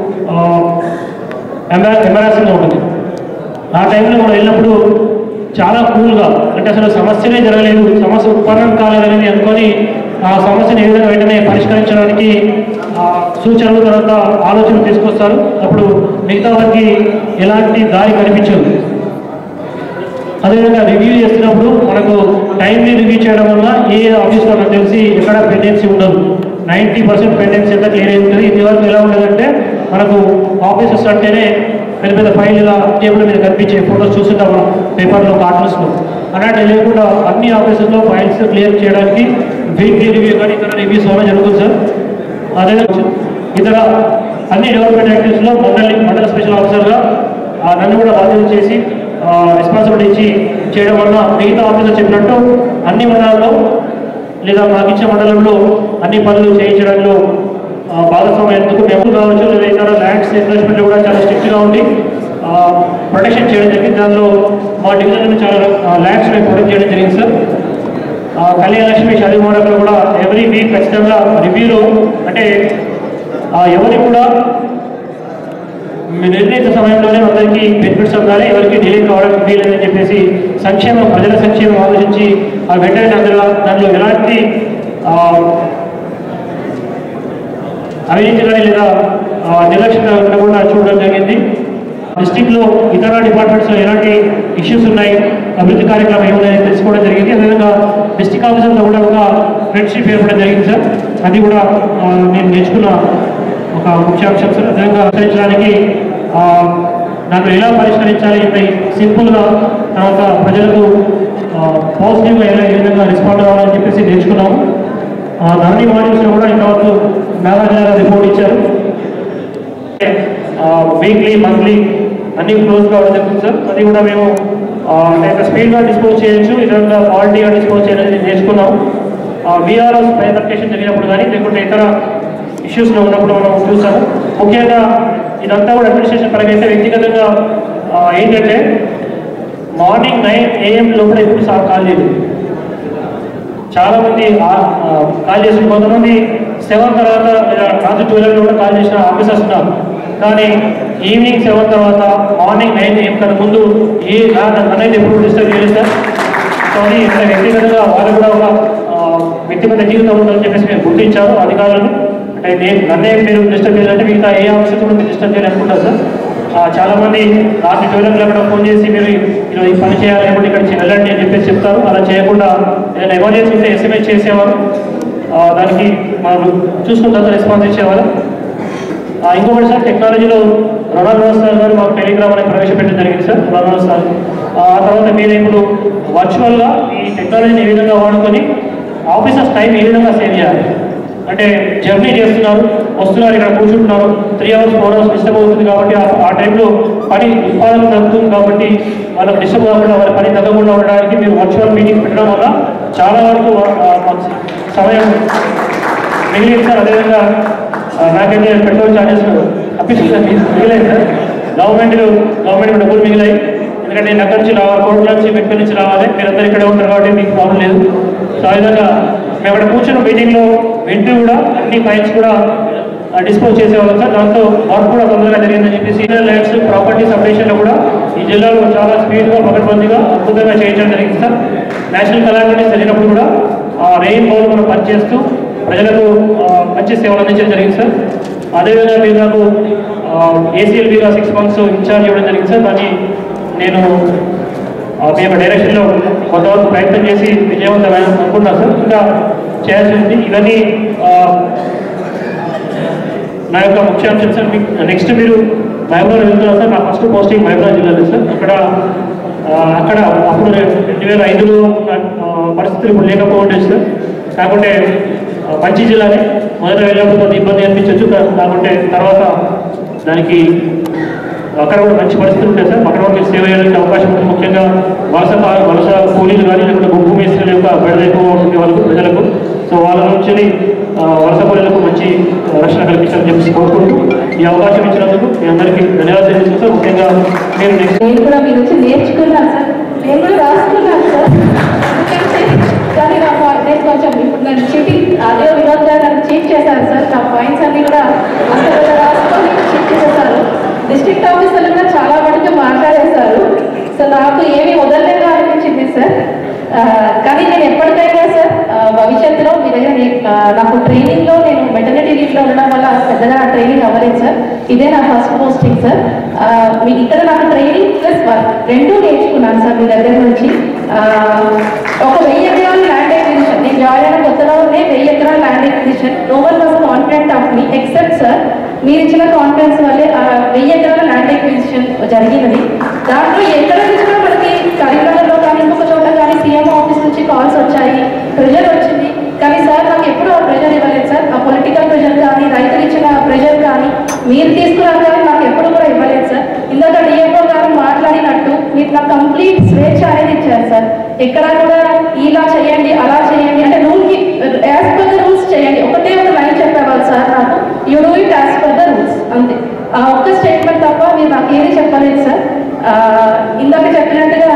ఎంబా ఎంబారాసింగ్గా ఉంటుంది ఆ టైంలో మనం వెళ్ళినప్పుడు చాలా కూల్గా అంటే అసలు సమస్యనే జరగలేదు సమస్య ఉత్పన్నం కాలేదని అనుకొని ఆ సమస్యను ఏ విధంగా వెంటనే పరిష్కరించడానికి ఆ సూచనలు తర్వాత ఆలోచనలు తీసుకొస్తారు అప్పుడు మిగతా వారికి ఎలాంటి దారి కనిపించదు అదేవిధంగా రివ్యూ చేస్తున్నప్పుడు మనకు టైంలీ రివ్యూ చేయడం వల్ల ఏ ఆఫీస్లో నాకు తెలిసి ఎక్కడ పెండెన్సీ ఉండదు నైంటీ పర్సెంట్ పెండెన్సీ అంతా క్లియర్ అవుతుంది ఇంతవరకు ఎలా ఉండదంటే మనకు ఆఫీసెస్ అంటేనే పెద్ద పెద్ద ఫైల్ ఇలా టేబుల్ మీద కనిపించే ఫోటోస్ చూస్తుంటాం మనం పేపర్లో కార్టూన్స్లో అలాంటి లేకుండా అన్ని ఆఫీసెస్లో ఫైల్స్ క్లియర్ చేయడానికి వీక్లీ రివ్యూ కానీ ఇతర రివ్యూస్ వల్ల జరుగుతుంది సార్ అదే ఇతర అన్ని డెవలప్మెంట్ యాక్టివిటీస్లో మండలి మండల స్పెషల్ ఆఫీసర్గా ఆ, నన్ను కూడా బాధ్యత చేసి రెస్పాన్సిబిలిటీ ఇచ్చి చేయడం వల్ల మిగతా ఆఫీసర్ చెప్పినట్టు అన్ని మండలాల్లో లేదా మాకు ఇచ్చే మండలంలో అన్ని పనులు చేయించడంలో ఆ, భాగస్వామ్యం ఎందుకు మేము కావచ్చు లేదా ఇతర ల్యాండ్స్ ఇన్వెస్ట్మెంట్ కూడా చాలా స్ట్రిక్ట్గా ఉండి ప్రొటెక్షన్ చేయడం జరిగింది దానిలో మా డివిజన్ చాలా ల్యాండ్స్ మేము ప్రొటెక్ట్ చేయడం జరిగింది సార్ ఆ, కళ్యాణ లక్ష్మి షాదీ మోడల్లో కూడా ఎవ్రీ వీక్ ఖచ్చితంగా రివ్యూలో అంటే ఆ, ఎవరికి కూడా మీ నిర్ణీత సమయంలోనే అందరికీ బెనిఫిట్స్ అందాలి ఎవరికి డిలే కావడానికి వీలేదని చెప్పేసి సంక్షేమం ప్రజల సంక్షేమం ఆలోచించి ఆ వెంటనే అందులో దానిలో ఎలాంటి ఆ, అవినీతి కానీ లేదా ఆ, నిర్లక్ష్యం కూడా చూడడం జరిగింది డిస్టిక్లో ఇతర డిపార్ట్మెంట్స్లో ఎలాంటి ఇష్యూస్ ఉన్నాయి అభివృద్ధి కార్యక్రమం ఏమున్నాయని తెలుసుకోవడం జరిగింది అదేవిధంగా డిస్టిక్ ఆఫీసర్తో కూడా ఒక ఫ్రెండ్షిప్ ఏర్పడడం జరిగింది సార్ అది కూడా ఆ, నేను నేర్చుకున్న ఒక ముఖ్యాంశం సార్ అదేవిధంగా పరిష్కరించడానికి ఆ, దాంట్లో ఎలా పరిష్కరించాలి ఇంత సింపుల్గా తర్వాత ప్రజలకు పాజిటివ్గా ఎలా ఏ విధంగా రెస్పాండ్ అవ్వాలని చెప్పేసి నేర్చుకున్నాము ఆ ధరణి మాడ్యూల్స్లో కూడా ఇంతవరకు నాగార్జున గారు రిపోర్ట్ ఇచ్చారు వీక్లీ మంత్లీ అన్ని క్లోజ్ కావడం జరుగుతుంది సార్ అది కూడా మేము ఆ, అంటే స్పీడ్గా డిస్పోజ్ చేయొచ్చు ఇతరుగా క్వాలిటీగా డిస్పోజ్ చేయాలని నేర్చుకున్నాం విఆర్ఎస్ బైఫర్కేషన్ జరిగినప్పుడు కానీ లేకుంటే ఇతర ఇష్యూస్లో ఉన్నప్పుడు మనం చూసాము ముఖ్యంగా ఇదంతా కూడా అడ్మినిస్ట్రేషన్ పరంగా అయితే వ్యక్తిగతంగా ఆ, ఏంటంటే మార్నింగ్ నైన్ ఏఎం లోపల ఎప్పుడు సార్ కాల్ చేయదు చాలా మంది ఆ- ఆ, కాల్ చేసిన కొంతమంది సెవెన్ తర్వాత లేదా రాత్రి ట్వెల్వ్ కూడా కాల్ చేసిన ఆఫీసర్స్ ఉన్నారు కానీ ఈవినింగ్ సెవెన్ తర్వాత మార్నింగ్ నైన్ ఏం కన్నా ముందు ఏ అనేది ఎప్పుడు డిస్టర్బ్ చేయలేదు సార్ సో అది ఇంత వ్యక్తిగతంగా వాళ్ళు కూడా ఒక ఆ, వ్యక్తిగత జీవితం ఉందని చెప్పేసి మేము గుర్తించారు అధికారులను అంటే నేను నన్నే మీరు డిస్టర్బ్ చేయాలంటే మిగతా ఏ ఆఫీసర్ కూడా మీరు డిస్టర్బ్ చేయాలనుకుంటారు సార్ ఆ, చాలా మంది రాత్రి ట్వెల్వ్ అక్కడ ఫోన్ చేసి మీరు ఈరోజు ఈ పని చేయాలి లేకుంటే ఇక్కడ వెళ్ళండి అని చెప్పేసి చెప్తారు అలా చేయకుండా ఏదైనా ఎమర్జెన్సీ ఉంటే ఎస్ఎంఎస్ చేసేవారు ఆ, దానికి మనం చూసుకున్న తర్వాత రెస్పాన్స్ ఇచ్చేవారు ఆ, ఇంకొకటి సార్ టెక్నాలజీలో రొనాల్డో సార్ గారు మాకు టెలిగ్రామ్ అనేది ప్రవేశపెట్టడం జరిగింది సార్ రొనాల్డో సార్ ఆ ఆ తర్వాత మీరు ఇప్పుడు వర్చువల్గా ఈ టెక్నాలజీని ఏ విధంగా వాడుకొని ఆఫీసర్స్ టైం ఏ విధంగా సేవ్ చేయాలి అంటే జర్నీ చేస్తున్నారు వస్తున్నారు ఇక్కడ కూర్చుంటున్నారు three hours four hours disturb అవుతుంది కాబట్టి ఆ- ఆ టైంలో పని ఉత్పాదన తగ్గుతుంది కాబట్టి వాళ్ళకి డిస్టర్బ్ కాకుండా వాళ్ళ పని తగ్గకుండా ఉండడానికి మీరు వర్చువల్ మీటింగ్ పెట్టడం వల్ల చాలా వరకు ఆ, మాకు సమయం మిగిలింది సార్ అదేవిధంగా ఆ, నాకైతే పెట్రోల్ ఛార్జెస్ అప్పిస్తుంది మిగిలేదు సార్ గవర్నమెంట్ గవర్నమెంట్ డబ్బులు మిగిలాయి ఎందుకంటే నేను అక్కడి నుంచి రావాలి కోట్ల నుంచి మెట్ల నుంచి రావాలి మీరందరూ ఇక్కడే ఉంటారు కాబట్టి మీకు ప్రాబ్లం లేదు సో ఆ విధంగా మేము అక్కడ కూర్చున్న మీటింగ్లో వింటూ కూడా అన్ని ఫైల్స్ కూడా డిస్పోజ్ చేసేవాళ్ళం సార్ దాంతో వర్క్ కూడా తొందరగా జరిగిందని చెప్పి సీనియర్ ల్యాండ్స్ ప్రాపర్టీస్ అప్డేషన్లో కూడా ఈ జిల్లాలో చాలా స్పీడ్గా పకడ్బందీగా అద్భుతంగా చేయించడం జరిగింది సార్ నేషనల్ కలామిటీస్ జరిగినప్పుడు కూడా ఆ రెయిన్ బౌల్ మనం పనిచేస్తూ ప్రజలకు ఆ, మంచి సేవలు అందించడం జరిగింది సార్ అదేవిధంగా మీరు నాకు ఏసీఎల్బీగా సిక్స్ మంత్స్ ఇన్ఛార్జ్ ఇవ్వడం జరిగింది సార్ దాన్ని నేను ఆ, మీ యొక్క డైరెక్షన్లో కొంతవరకు ప్రయత్నం చేసి విజయవంతమైన అనుకుంటున్నాను సార్ ఇంకా చేయాల్సి ఉంది ఇవన్నీ ఆ, నా యొక్క ముఖ్యాంశం సార్ మీకు నెక్స్ట్ మీరు మహబూబ్నగర్ వెళ్తున్నారు సార్ నా ఫస్ట్ పోస్టింగ్ మహబూబ్నగర్ జిల్లాలో సార్ అక్కడ ఆ, అక్కడ అప్పుడు రెండు వేల ఐదులో ఉన్న ఆ, పరిస్థితులు ఇప్పుడు లేకపోవచ్చు సార్ కాకుంటే ఆ, మంచి జిల్లానే మొదట వెళ్ళినప్పుడు కొంత ఇబ్బంది అనిపించవచ్చు కా- కాకుంటే తర్వాత దానికి అక్కడ కూడా మంచి పరిస్థితులు ఉంటాయి సార్ అక్కడ కూడా మీరు సేవ చేయడానికి అవకాశం ఉంటుంది ముఖ్యంగా వలస పా- వలస కూలీలు కానీ లేకుంటే భూమి మేస్త్రుల యొక్క బెడద ఎక్కువ ఉండే వాళ్ళకు ప్రజలకు సో వాళ్ళ నుంచి ఆ, వలస కూలీలకు మంచి ఆ, రక్షణ కల్పించాలని చెప్పి కోరుకుంటూ ఈ అవకాశం ఇచ్చినందుకు మీ అందరికీ ధన్యవాదాలు తెలియజేస్తాను ముఖ్యంగా మీరు నెక్స్ట్
నేను కూడా మీ నుంచి నేర్చుకున్నాను సార్ నేను కూడా రాసుకున్నాను సార్ ఎందుకంటే కానీ నా పాయింట్ నేను కొంచెం ఇప్పుడు నన్ను చీటింగ్ అదే వినోద్ గారు నన్ను చీట్ చేశారు సార్ నా పాయింట్స్ అన్ని కూడా అంత రాసుకొని చీట్ చేసేసారు డిస్ట్రిక్ట్ ఆఫీసర్లు కూడా చాలా మటుకు మాట్లాడేశారు సో నాకు ఏమీ వదలలేదు అనిపించింది సార్ ఆ, కానీ నేను ఎప్పటికైనా సార్ ఆ, భవిష్యత్తులో మీ దగ్గర నే- ఆ, నాకు ట్రైనింగ్లో నేను మెటర్నిటీ లీవ్లో ఉండడం వల్ల పెద్దగా ట్రైనింగ్ అవ్వలేదు సార్ ఇదే నా ఫస్ట్ పోస్టింగ్ సార్ ఆ, మీకు ఇక్కడ నాకు ట్రైనింగ్ ప్లస్ వర్క్ రెండూ నేర్చుకున్నాను సార్ మీ దగ్గర నుంచి ఆ, ఒక వెయ్యి ఎకరాల ల్యాండ్ ఎక్విజిషన్ నేను జాయిన్ అయిన కొత్తలోనే వెయ్యి ఎకరాల land acquisition no one was confident of me except sir మీరు ఇచ్చిన కాన్ఫిడెన్స్ వల్లే ఆ వెయ్యి ఎకరాల ల్యాండ్ ఎక్విజిషన్ జరిగినది దాంట్లో ఎక్కడ నుంచి కూడా మనకి కరీంనగర్లో కానీ ఇంకొక చోట కానీ సీఎం ఆఫీస్ నుంచి కాల్స్ వచ్చాయి ప్రెషర్ వచ్చింది కానీ సార్ నాకు ఎప్పుడూ ఆ ప్రెషర్ ఇవ్వలేదు సార్ ఆ పొలిటికల్ ప్రెషర్ కానీ రైతులు ఇచ్చిన ప్రెషర్ కానీ మీరు తీసుకున్నారు కానీ నాకు ఎప్పుడు కూడా ఇవ్వలేదు సార్ ఇందాక డిఎఫ్ఓ గారు మాట్లాడినట్టు మీకు నాకు కంప్లీట్ స్వేచ్ఛ అనేది ఇచ్చారు సార్ ఎక్కడ కూడా ఇలా చేయండి అలా చేయండి అంటే రూల్కి యాజ్ పర్ ద రూల్స్ చేయండి ఒకటే ఒక లైన్ చెప్పేవాళ్ళు సార్ నాకు you do it as per the rules అంతే ఆ ఒక్క స్టేట్మెంట్ తప్ప మీరు నాకు ఏది చెప్పలేదు సార్ ఆ, ఇందాక చెప్పినట్టుగా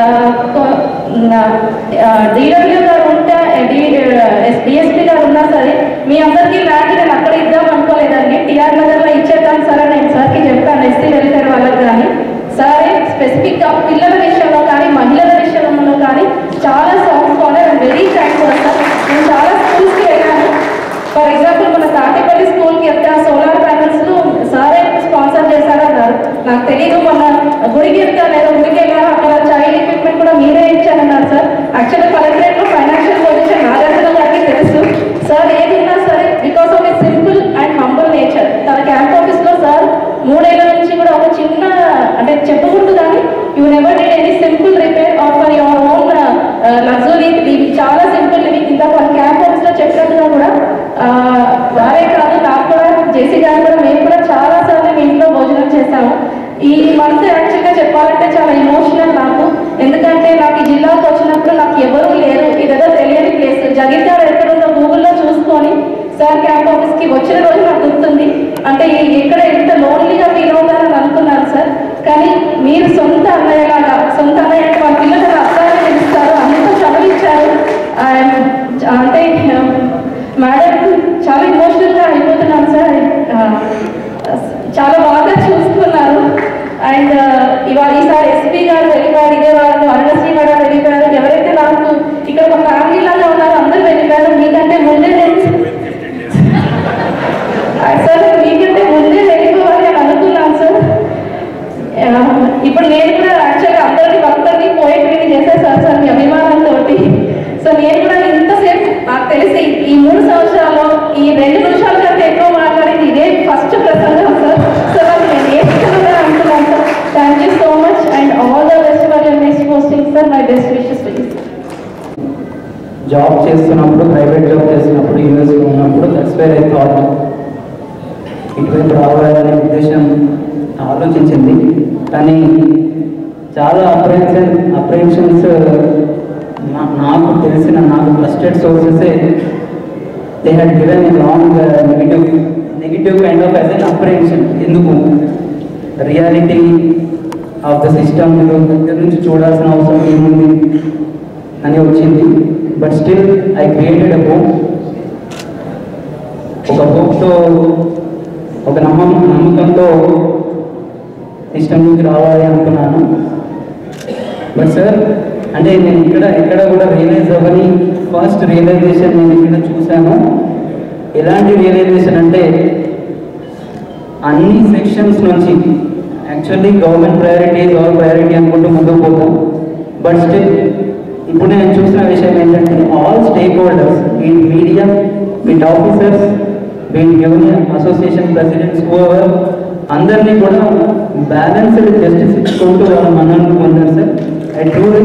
డిడబ్ల్యూ గారు ఉంటే డిఎస్పీ గారు ఉన్నా సరే మీ అందరికీ ల్యాండ్ నేను అక్కడ ఇద్దాం అనుకోలేదండి టిఆర్ నగర్లో ఇచ్చేద్దాం సార్ అని నేను సార్కి చెప్పాను ఎస్సీ వెల్ఫేర్ వాళ్ళకి కానీ సరే స్పెసిఫిక్గా పిల్లల విషయంలో కానీ మహిళల విషయంలో కానీ చాలా soft corner and very thankful sir నేను చాలా స్కూల్స్కి వెళ్ళాను ఫర్ ఎగ్జాంపుల్ మన తాటేపల్లి స్కూల్కి వెళ్తే ఆ సోలార్ ప్యానల్స్ సారే స్పాన్సర్ చేశారన్నారు నాకు తెలియదు మొన్న గుడికి వెళ్తాను నేను గుడికి వెళ్ళాను అక్కడ చైల్డ్ ఎక్విప్మెంట్ కూడా మీరే ఇచ్చారన్నారు సార్ యాక్చువల్గా కలెక్టరేట్లో ఫైనాన్షియల్ పొజిషన్ నాగార్జున గారికి తెలుసు సార్ ఏది ఉన్నా సరే because of a simple and humble nature తన క్యాంప్ ఆఫీస్లో సార్ మూడేళ్ల నుంచి కూడా ఒక చిన్న అంటే చెప్పకూడదు కానీ you never did any simple repair or for your own luxury living చాలా సింపుల్ లివింగ్ ఇందాక వాళ్ళ క్యాంప్ ఆఫీస్లో చెప్పినట్టుగా కూడా గారు కూడా మేము కూడా చాలా సార్లు మీ ఇంట్లో భోజనం చేశాము ఈ మంత్ యాక్చువల్గా చెప్పాలంటే చాలా ఎమోషనల్ నాకు ఎందుకంటే నాకు ఈ జిల్లాకు వచ్చినప్పుడు నాకు ఎవరూ లేరు ఇదేదో తెలియని ప్లేస్ జగిత్యాల ఎక్కడుందో గూగుల్లో చూసుకొని సార్ క్యాంప్ ఆఫీస్కి వచ్చిన రోజు నాకు గుర్తుంది అంటే ఈ- ఎక్కడ ఎంత లోన్లీగా ఫీల్ అవుతారని అనుకున్నాను సార్ కానీ మీరు సొంత అన్నయ్యలాగా సొంత అన్నయ్య అంటే మా పిల్లలు అర్థాన్ని తెలుస్తారు అంత చదివించారు And అంటే మేడం చాలా ఎమోషనల్గా అయిపోతున్నాను సార్ ఆ, చాలా బాగా చూసుకున్నారు అండ్ ఇవాళ ఈసారి ఎస్పీ గారు వెళ్ళిపోయారు ఇదే వాళ్ళు అరుణశ్రీ మేడం వెళ్ళిపోయారు ఎవరైతే నాకు ఇక్కడ ఒక ఫ్యామిలీ లాగా ఉన్నారో అందరూ వెళ్ళిపోయారు మీకంటే ముందే నేను ఆ, సార్ మీకంటే ముందే వెళ్ళిపోవాలి అని అనుకున్నాను సార్ ఆ, ఇప్పుడు నేను కూడా యాక్చువల్గా అందరినీ భక్తుల్ని పోయేటివి చేసేసాను సార్ మీ అభిమానంతో సో నేను కూడా ఇంతసేపు నాకు తెలిసి ఈ మూడు సంవత్సరాల్లో ఈ రెండు నిమిషాల కంటే ఎక్కువ మాట్లాడింది ఇదే ఫస్ట్ ప్రసంగం సార్ సో నాకు నేను నేర్చుకున్నా అనుకున్నాను sir thank you so much and all the best for your next posting sir my best wishes to
job చేస్తున్నప్పుడు ప్రైవేట్ జాబ్ చేస్తున్నప్పుడు యూఎస్లో ఉన్నప్పుడు దట్స్ వేర్ ఐ థాట్ ఇటువైపు రావాలనే ఉద్దేశం ఆలోచించింది కానీ చాలా అప్రహెన్షన్ అప్రహెన్షన్స్ నాకు తెలిసిన నాకు ట్రస్టెడ్ సోర్సెసే they had given a wrong negative negative kind of as an apprehension ఎందుకు రియాలిటీ ఆఫ్ ద సిస్టమ్ మీరు దగ్గర నుంచి చూడాల్సిన అవసరం ఏముంది అని వచ్చింది but still I created a book ఒక బుక్తో ఒక నమ్మకం నమ్మకంతో సిస్టమ్కి రావాలి అనుకున్నాను బట్ సార్ అంటే నేను ఇక్కడ ఎక్కడ కూడా రియలైజ్ అవ్వని ఫస్ట్ రియలైజేషన్ నేను ఇక్కడ చూశాను ఎలాంటి రియలైజేషన్ అంటే అన్ని సెక్షన్స్ నుంచి actually government priority all priority అనుకుంటూ ముందుకు పోతాం బట్ స్టిల్ ఇప్పుడు నేను చూసిన విషయం ఏంటంటే ఆల్ స్టేక్ హోల్డర్స్ ఈ మీడియా విత్ ఆఫీసర్స్ వీటి యూనియన్ అసోసియేషన్ ప్రెసిడెంట్స్ ఓవర్ అందరినీ కూడా బ్యాలెన్స్డ్ జస్టిస్ ఇచ్చుకుంటూ వాళ్ళు మనల్ని పొందారు sir I truly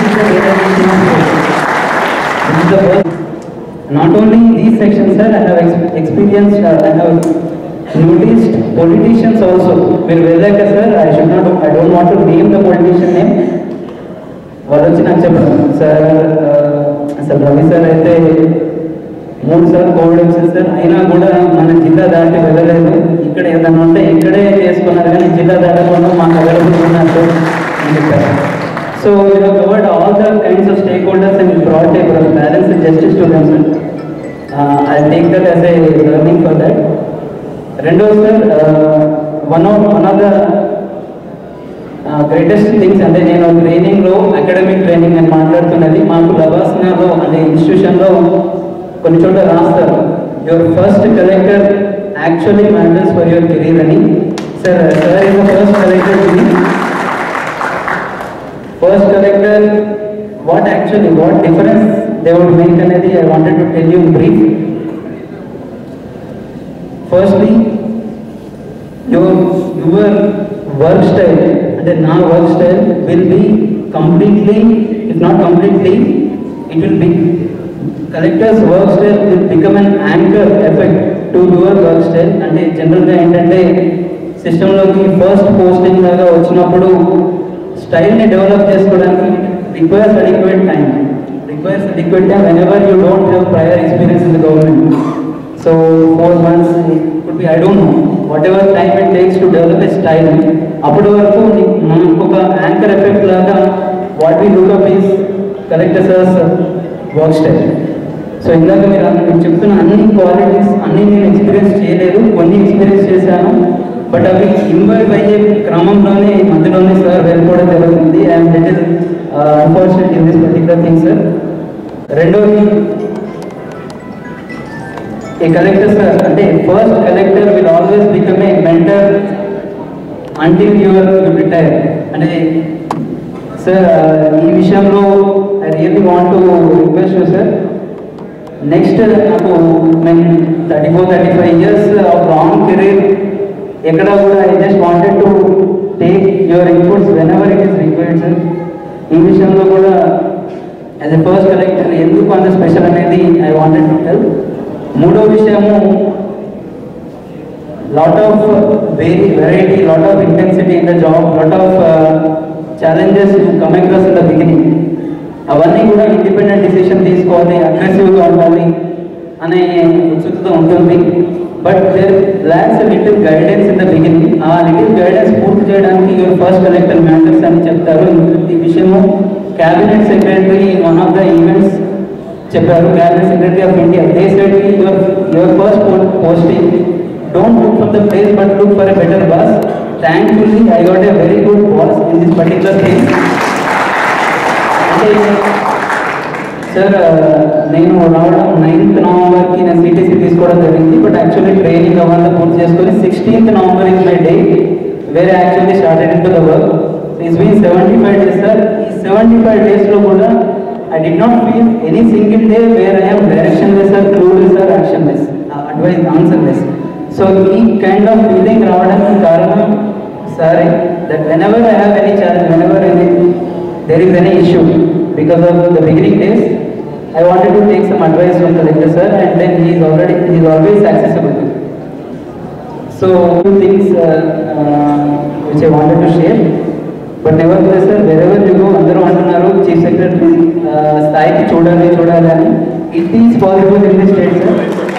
not only these sections sir I have experience I have noticed politicians also మీరు వెళ్ళాక sir I should not I don't want to name the politician name వాళ్ళు వచ్చి నాకు చెప్పారు సార్ అసలు రవి సార్ అయితే మూడు సార్లు కోవిడ్ వచ్చింది సార్ అయినా కూడా మన జిల్లా దాటి వెళ్ళలేదు ఇక్కడ ఏదైనా ఉంటే ఇక్కడే చేసుకున్నారు కానీ జిల్లా దాటకుండా మాకు అవైలబుల్ ఉన్నారు సార్ అని చెప్పారు so you have covered all the kinds of stakeholders and broad type balance justice to them sir I take that as a learning for that రెండోది sir one of one of the greatest things అంటే నేను ట్రైనింగ్లో academic training అని మాట్లాడుతున్నది మాకు లవాసనాలో అనే ఇన్స్టిట్యూషన్లో కొన్ని చోట్ల రాస్తారు your first collector actually matters for your career అని sir sir is first collector first collector what actually what difference they would make అనేది I wanted to tell you brief firstly your your work style అంటే నా work style will be completely if not completely it will be collector's work style will become an anchor effect to your work style అంటే జనరల్గా ఏంటంటే సిస్టంలోకి first posting లాగా వచ్చినప్పుడు స్టైల్ని develop చేసుకోవడానికి requires adequate time requires adequate time whenever you don't have prior experience in the government so four months could be I don't know whatever time it takes to develop a style అప్పటి వరకు నీ- మనకు ఒక anchor effect లాగా what we look is collector's work style so ఇందాక మీరు అన్న- నేను చెప్తున్న అన్ని క్వాలిటీస్ అన్ని నేను ఎక్స్పీరియన్స్ చేయలేదు కొన్ని ఎక్స్పీరియన్స్ చేశాను బట్ అవి ఇన్వైవ్ అయ్యే క్రమంలోనే మధ్యలోనే సార్ వెళ్ళిపోవడం జరుగుతుంది and that is unfortunate in this particular thing sir రెండోది ఏ కలెక్టర్ సార్ అంటే first collector will always become a mentor until your retire అంటే సార్ ఈ విషయంలో I really want to request you sir next నాకు నేను thirty four thirty five years of long career ఎక్కడ కూడా I just wanted to take your inputs whenever it is required sir ఈ విషయంలో కూడా యాజ్ ఎ ఫస్ట్ కలెక్టర్ ఎందుకు అంత special అనేది ఐ వాంటెడ్ టు హెల్ప్ మూడో విషయము lot of uh, vari- variety, lot of intensity in the job, lot of uh, challenges you come across in the beginning. అవన్నీ కూడా ఇండిపెండెంట్ డిసిషన్ తీసుకోవాలి అగ్రెసివ్గా ఉండాలి అనే ఉత్సుకత ఉంటుంది but there lacks little guidance in the beginning ఆ little guidance పూర్తి చేయడానికి యువర్ ఫస్ట్ కలెక్టర్ మ్యాటర్స్ అని చెప్తారు ఈ విషయము cabinet secretary one of the events చెప్పారు cabinet secretary of India they said your your first posting don't look for the place but look for a better boss thankfully I got a very good boss in this particular thing అంటే sir నేను రావడం ninth నవంబర్కి నేను CTC తీసుకోవడం జరిగింది but actually training అవంతా పూర్తి చేసుకొని sixteenth November is my day వేరే actually started into the work is been seventy five days sir ఈ సెవెంటీ ఫైవ్ డేస్లో కూడా I did not feel any single day where I'm directionless or clueless or actionless advice answerless so ఈ kind of feeling రావడానికి కారణం sorry that whenever I have any challenge whenever any there is any issue because of the beginning days i wanted to take some advice from the lecturer sir and then he is already he is always accessible so two things uh, uh, which i wanted to share but nevertheless sir wherever you go అందరూ అంటున్నారు chief secretary స్థాయికి చూడాలి చూడాలి అని it is possible in the state sir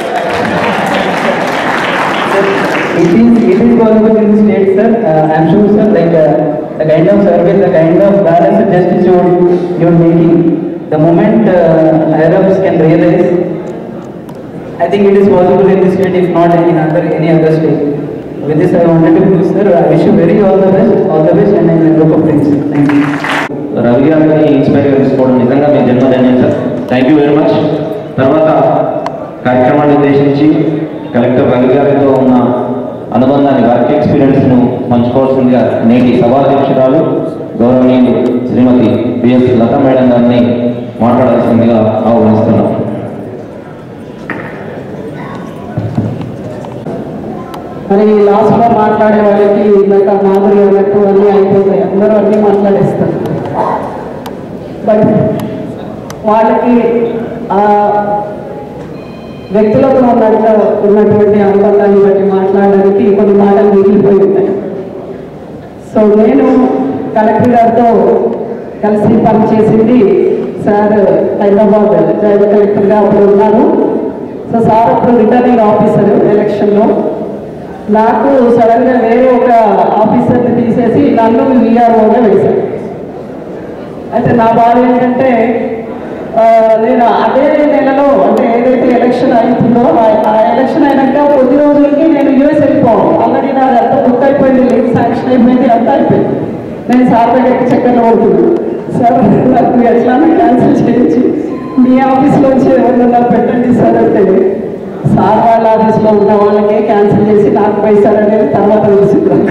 it is it is possible in the state sir uh, i'm sure sir like uh, the kind of service the kind of balance and justice you you're making the moment uh, higher ups can realize i think it is possible in this state if not in other any other state with this i wanted to do sir i wish you very all the best all the best and i will look up things thank you
Ravi గారిని inspire తీసుకోవడం నిజంగా మీ జన్మధన్యం sir thank you very much తర్వాత కార్యక్రమాన్ని ఉద్దేశించి collector Ravi గారితో ఉన్న అనుబంధాన్ని వర్క్ ఎక్స్పీరియన్స్ను పంచుకోవాల్సిందిగా నేటి సభాధ్యక్షురాలు గౌరవనీయులు శ్రీమతి బిఎస్ లతా మేడం గారిని మాట్లాడాల్సిందిగా ఆహ్వానిస్తున్నాం
మరి లాస్ట్లో మాట్లాడే వాళ్ళకి ఇందాక మాధురి అన్నట్టు అన్నీ అయిపోతాయి అందరూ అన్నీ మాట్లాడేస్తారు బట్ వాళ్ళకి ఆ వ్యక్తులతో ఉన్నట్టు ఉన్నటువంటి అనుబంధాన్ని బట్టి మాట్లాడడానికి కొన్ని మాటలు మిగిలిపోయి ఉంటాయి సో నేను కలెక్టర్ గారితో కలిసి పనిచేసింది సార్ హైదరాబాద్ జాయింట్ కలెక్టర్గా అప్పుడు ఉన్నాను సో సార్ అప్పుడు రిటర్నింగ్ ఆఫీసర్ ఎలక్షన్లో నాకు సడన్గా వేరే ఒక ఆఫీసర్ని తీసేసి నన్ను విఆర్ఓగా వేశారు అయితే నా బాధ ఏంటంటే ఆ, నేను అదే నెలలో అంటే ఏదైతే ఎలక్షన్ అవుతుందో ఆ- ఆ ఎలక్షన్ అయినాక కొద్ది రోజులకి నేను యూఎస్ వెళ్ళిపోవాలి ఆల్రెడీ నాది అంతా బుక్ అయిపోయింది లీవ్ శాంక్షన్ అయిపోయింది అంతా అయిపోయింది నేను సార్ దగ్గరికి చక్కగా అవుతున్నాను సార్ నాకు ఎట్లానే క్యాన్సిల్ చేయించి మీ ఆఫీస్లోంచి ఎవరన్నా పెట్టండి సార్ అంటే సార్ వాళ్ళ ఆఫీస్లో ఉన్న వాళ్ళకే క్యాన్సిల్ చేసి నాకు పైసారు అనేది తర్వాత తెలిసింది నాకు.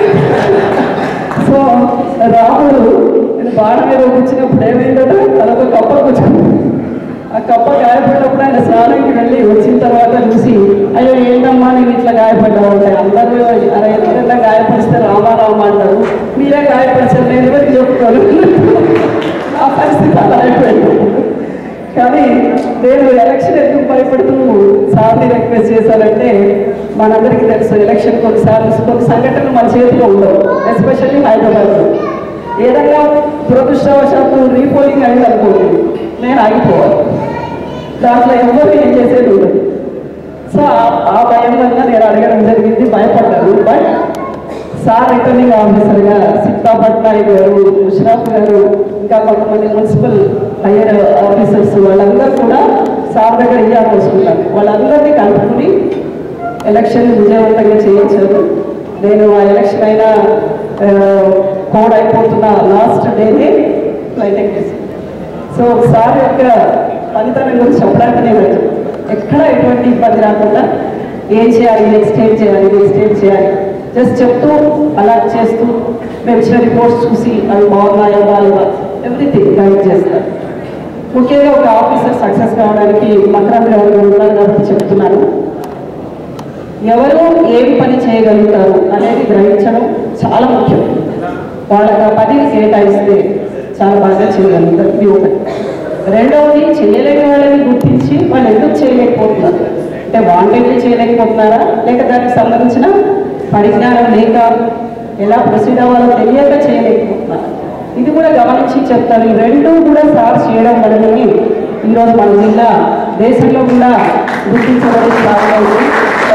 సో రాముడు నేను బాణ మీద వచ్చినప్పుడు ఏమైందంటే తనకు కప్ప కూర్చుంది ఆ కప్ప గాయపడినప్పుడు ఆయన స్నానంకి వెళ్ళి వచ్చిన తర్వాత చూసి అయ్యో ఏంటమ్మా నేను ఇట్లా గాయపడ్డావు అంటే అందరూ అరే ఎవరైనా గాయపడిస్తే రామా రామా అంటారు మీరే గాయపరిచారు నేను ఎవరికి చెప్తాను ఆ పరిస్థితి అలా అయిపోయింది కానీ నేను ఎలక్షన్ ఎందుకు భయపడుతూ సార్ని రిక్వెస్ట్ చేశానంటే మనందరికీ తెలుసు ఎలక్షన్ కొన్నిసార్లు కొన్ని సంఘటనలు మన చేతిలో ఉండవు ఎస్పెషల్లీ హైదరాబాద్లో ఏదైనా దురదృష్టవశాత్తు రీపోలింగ్ అయింది అనుకోండి నేను ఆగిపోవాలి దాంట్లో ఎవరు ఏం చేసేది ఉండదు సో ఆ- ఆ భయం వల్ల నేను అడగడం జరిగింది భయపడ్డాను బట్ సార్ రిటర్నింగ్ ఆఫీసర్గా సిక్తా పట్నాయక్ గారు ముషరాఫ్ గారు ఇంకా కొంతమంది మున్సిపల్ హైయర్ ఆఫీసర్స్ వాళ్ళందరూ కూడా సార్ దగ్గర ఇయ్యాలి వస్తున్నారు వాళ్ళందరినీ కలుపుకుని ఎలక్షన్ విజయవంతంగా చేయించారు నేను ఆ ఎలక్షన్ అయినా కోడ్ అయిపోతున్న లాస్ట్ డేనే ఫ్లైట్ ఎక్కేసి సో సార్ యొక్క పనితనం గురించి చెప్పడానికి నేను వచ్చాను. ఎక్కడ ఎటువంటి ఇబ్బంది రాకుండా ఏం చేయాలి నెక్స్ట్ ఏం చేయాలి నెక్స్ట్ ఏం చేయాలి జస్ట్ చెప్తూ అలా చేస్తూ మేము ఇచ్చిన రిపోర్ట్స్ చూసి అవి బాగున్నాయా బాగా ఎవ్రీథింగ్ గైడ్ చేస్తారు ముఖ్యంగా ఒక ఆఫీసర్ సక్సెస్ కావడానికి మకరం గారు ఉన్నారు కాబట్టి చెప్తున్నాను ఎవరు ఏం పని చేయగలుగుతారు అనేది గ్రహించడం చాలా ముఖ్యం వాళ్ళకి ఆ పనిని కేటాయిస్తే చాలా బాగా చేయగలుగుతారు ఇది ఒకటి రెండవది చేయలేని వాళ్ళని గుర్తించి వాళ్ళు ఎందుకు చేయలేకపోతున్నారు అంటే వాంటెడ్లీ చేయలేకపోతున్నారా లేక దానికి సంబంధించిన పరిజ్ఞానం లేక ఎలా ప్రొసీడ్ అవ్వాలో తెలియక చేయలేకపోతున్నారా ఇది కూడా గమనించి చెప్తాను ఈ రెండు కూడా సార్ చేయడం వల్లనే ఈరోజు మన జిల్లా దేశంలో కూడా గుర్తించబడి రావాలి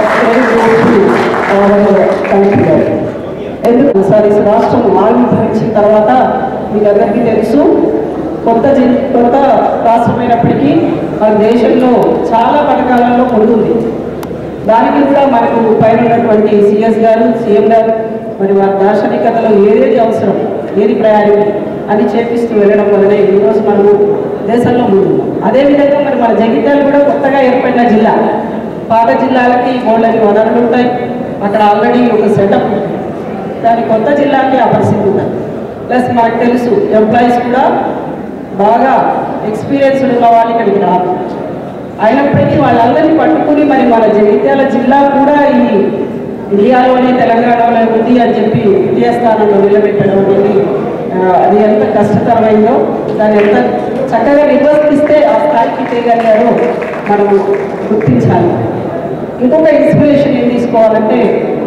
ఎందుకు సార్ ఈ రాష్ట్రం ఆవిర్భవించిన తర్వాత మీకు అందరికీ తెలుసు కొత్త జి కొత్త రాష్ట్రమైనప్పటికీ మన దేశంలో చాలా పథకాలలో పొందుంది దానికి కూడా మనకు పైన ఉన్నటువంటి సిఎస్ గారు సీఎం గారు మరి వారి దార్శనికతలో ఏదేది అవసరం ఏది ప్రయారిటీ అని చేపిస్తూ వెళ్ళడం వల్లనే ఈరోజు మనము దేశంలో ముందున్నాం అదేవిధంగా మరి మన జగిత్యాలు కూడా కొత్తగా ఏర్పడిన జిల్లా పాత జిల్లాలకి గోల్డెన్ వనరులు ఉంటాయి అక్కడ ఆల్రెడీ ఒక సెటప్ ఉంది దాని కొత్త జిల్లాకి ఆ పరిస్థితి ఉన్నది ప్లస్ మనకు తెలుసు ఎంప్లాయీస్ కూడా బాగా ఎక్స్పీరియన్స్ ఉన్న వాళ్ళు ఇక్కడికి రాదు అయినప్పటికీ వాళ్ళందరినీ పట్టుకుని మరి మన జగిత్యాల జిల్లా కూడా ఈ ఇండియాలోనే తెలంగాణలో ఉంది అని చెప్పి ద్వితీయ స్థానంలో నిలబెట్టడం అనేది ఆ, అది ఎంత కష్టతరమైందో దాన్ని ఎంత చక్కగా నిర్వర్తిస్తే ఆ స్థాయికి చేయగలిగారో మనం గుర్తించాలి ఇంకొక ఇన్స్పిరేషన్ ఏం తీసుకోవాలంటే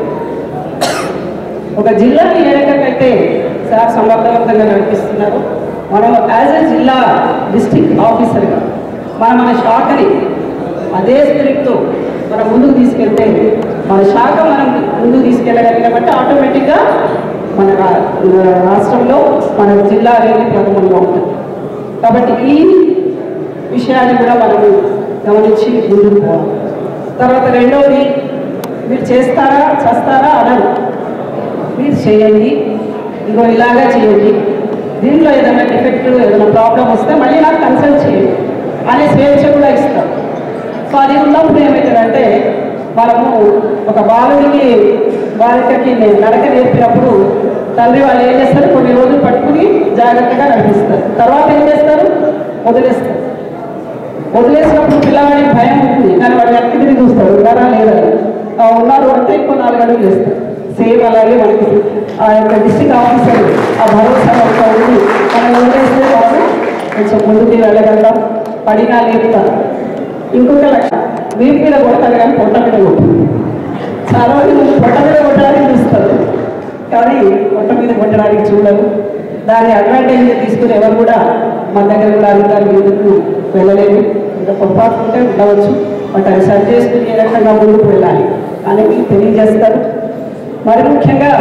ఒక జిల్లాని ఏ రకంగా అయితే సార్ సమర్థవంతంగా నడిపిస్తున్నారు మనం యాజ్ ఎ జిల్లా డిస్ట్రిక్ట్ ఆఫీసర్గా మనం మన శాఖని అదే స్పిరిట్తో మనం ముందుకు తీసుకెళ్తే మన శాఖ మనం ముందుకు తీసుకెళ్ళగలిగినబట్టి ఆటోమేటిక్గా మన రా- రాష్ట్రంలో మన జిల్లా అనేది ప్రథమంగా ఉంటుంది కాబట్టి ఈ విషయాన్ని కూడా మనము గమనించి ముందుకు పోవాలి తర్వాత రెండవది మీరు చేస్తారా చేస్తారా అనరు మీరు చేయండి ఇగో ఇలాగా చేయండి దీంట్లో ఏదైనా డిఫెక్ట్ ఏదైనా ప్రాబ్లం వస్తే మళ్ళీ నాకు కన్సల్ట్ చేయండి అనే స్వేచ్ఛ కూడా ఇస్తాం సో అది ఉన్నప్పుడు ఏమవుతుందంటే మనము ఒక బాలుడికి బాలికకి నే- నడక నేర్పినప్పుడు తండ్రి వాళ్ళు ఏం చేస్తారు కొన్ని రోజులు పట్టుకుని జాగ్రత్తగా నడిపిస్తారు తర్వాత ఏం చేస్తారు వదిలేస్తారు వదిలేసినప్పుడు పిల్లవాడికి భయం ఉంటుంది కానీ వాడు వెనక్కి తిరిగి చూస్తాడు ఉన్నారా లేదా ఆ ఉన్నారు అంటే ఇంకో నాలుగు అడుగులు వేస్తారు సేమ్ అలాగే మనకి ఆ యొక్క డిస్ట్రిక్ట్ ఆఫీసర్ ఆ భరోసా అంతా ఉంది మనం వదిలేస్తే వాళ్ళు కొంచెం ముందుకు వెళ్ళగలుగుతాం పడినా లేపుతారు ఇంకొక లక్షణం వీపు మీద కొడతారు కానీ పొట్ట మీద కొట్టారు చాలా మంది ముందు పొట్ట మీద కొట్టడానికి చూస్తారు కానీ పొట్ట మీద కొట్టడానికి చూడరు దాని అడ్వాంటేజ్ తీసుకుని ఎవరు కూడా మన దగ్గర కూడా అధికారులు ముందుకు వెళ్ళలేదు ఇంకా పొరపాటు ఉంటే ఉండవచ్చు బట్ అది సరి చేసుకుని ఏ రకంగా ముందుకు వెళ్ళాలి అనేది తెలియజేస్తారు మరి ముఖ్యంగా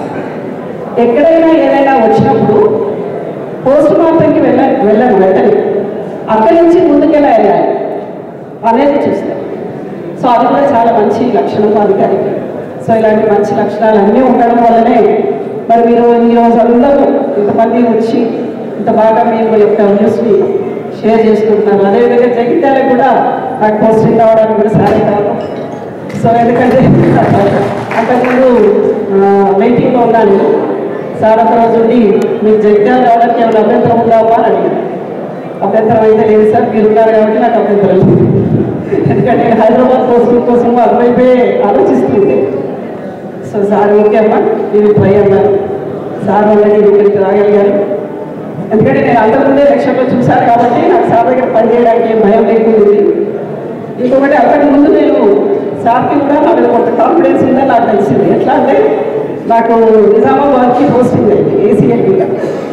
ఎక్కడైనా ఏదైనా వచ్చినప్పుడు పోస్ట్ మార్టంకి వెళ్ళ వెళ్ళను వెంటనే అక్కడి నుంచి ముందుకెలా వెళ్ళాలి అనేది చూస్తారు సో అది కూడా చాలా మంచి లక్షణం అధికారికి సో ఇలాంటి మంచి లక్షణాలు అన్నీ ఉండడం వల్లనే మరి మీరు ఈరోజు అందరూ ఇంతమంది వచ్చి ఇంత బాగా మీరు యొక్క న్యూస్ని షేర్ చేసుకుంటున్నారు అదేవిధంగా జగిత్యాల కూడా నాకు పోస్టింగ్ రావడానికి కూడా సారీ కాదు సో ఎందుకంటే అంతకుముందు మీటింగ్లో ఉన్నాను సార్ ఒక రోజు ఉండి మీకు జగిత్యాల రావడానికి ఏమైనా అభ్యంతరం ఉందామా అని అడిగాను అభ్యంతరం అయితే లేదు సార్ మీరు ఉన్నారు కాబట్టి నాకు అభ్యంతరం లేదు ఎందుకంటే నేను హైదరాబాద్ పోస్టింగ్ కోసం అటువైపే ఆలోచిస్తుంది సో సార్ ఓకే అమ్మా ఇది ట్రై అన్నారు సార్ వాళ్ళని ఇక్కడికి రాగలిగారు ఎందుకంటే నేను అంతకుముందే లక్ష్యంలో చూశాను కాబట్టి నాకు సార్ దగ్గర పనిచేయడానికి ఏం భయం లేకుండా ఇంకొకటి అంతకు ముందు నేను సార్కి కూడా నా మీద కొంత కాన్ఫిడెన్స్ ఉందని నాకు తెలిసింది ఎట్లా అంటే నాకు నిజామాబాద్కి పోస్టింగ్ అయింది ఏసీఎల్పీగా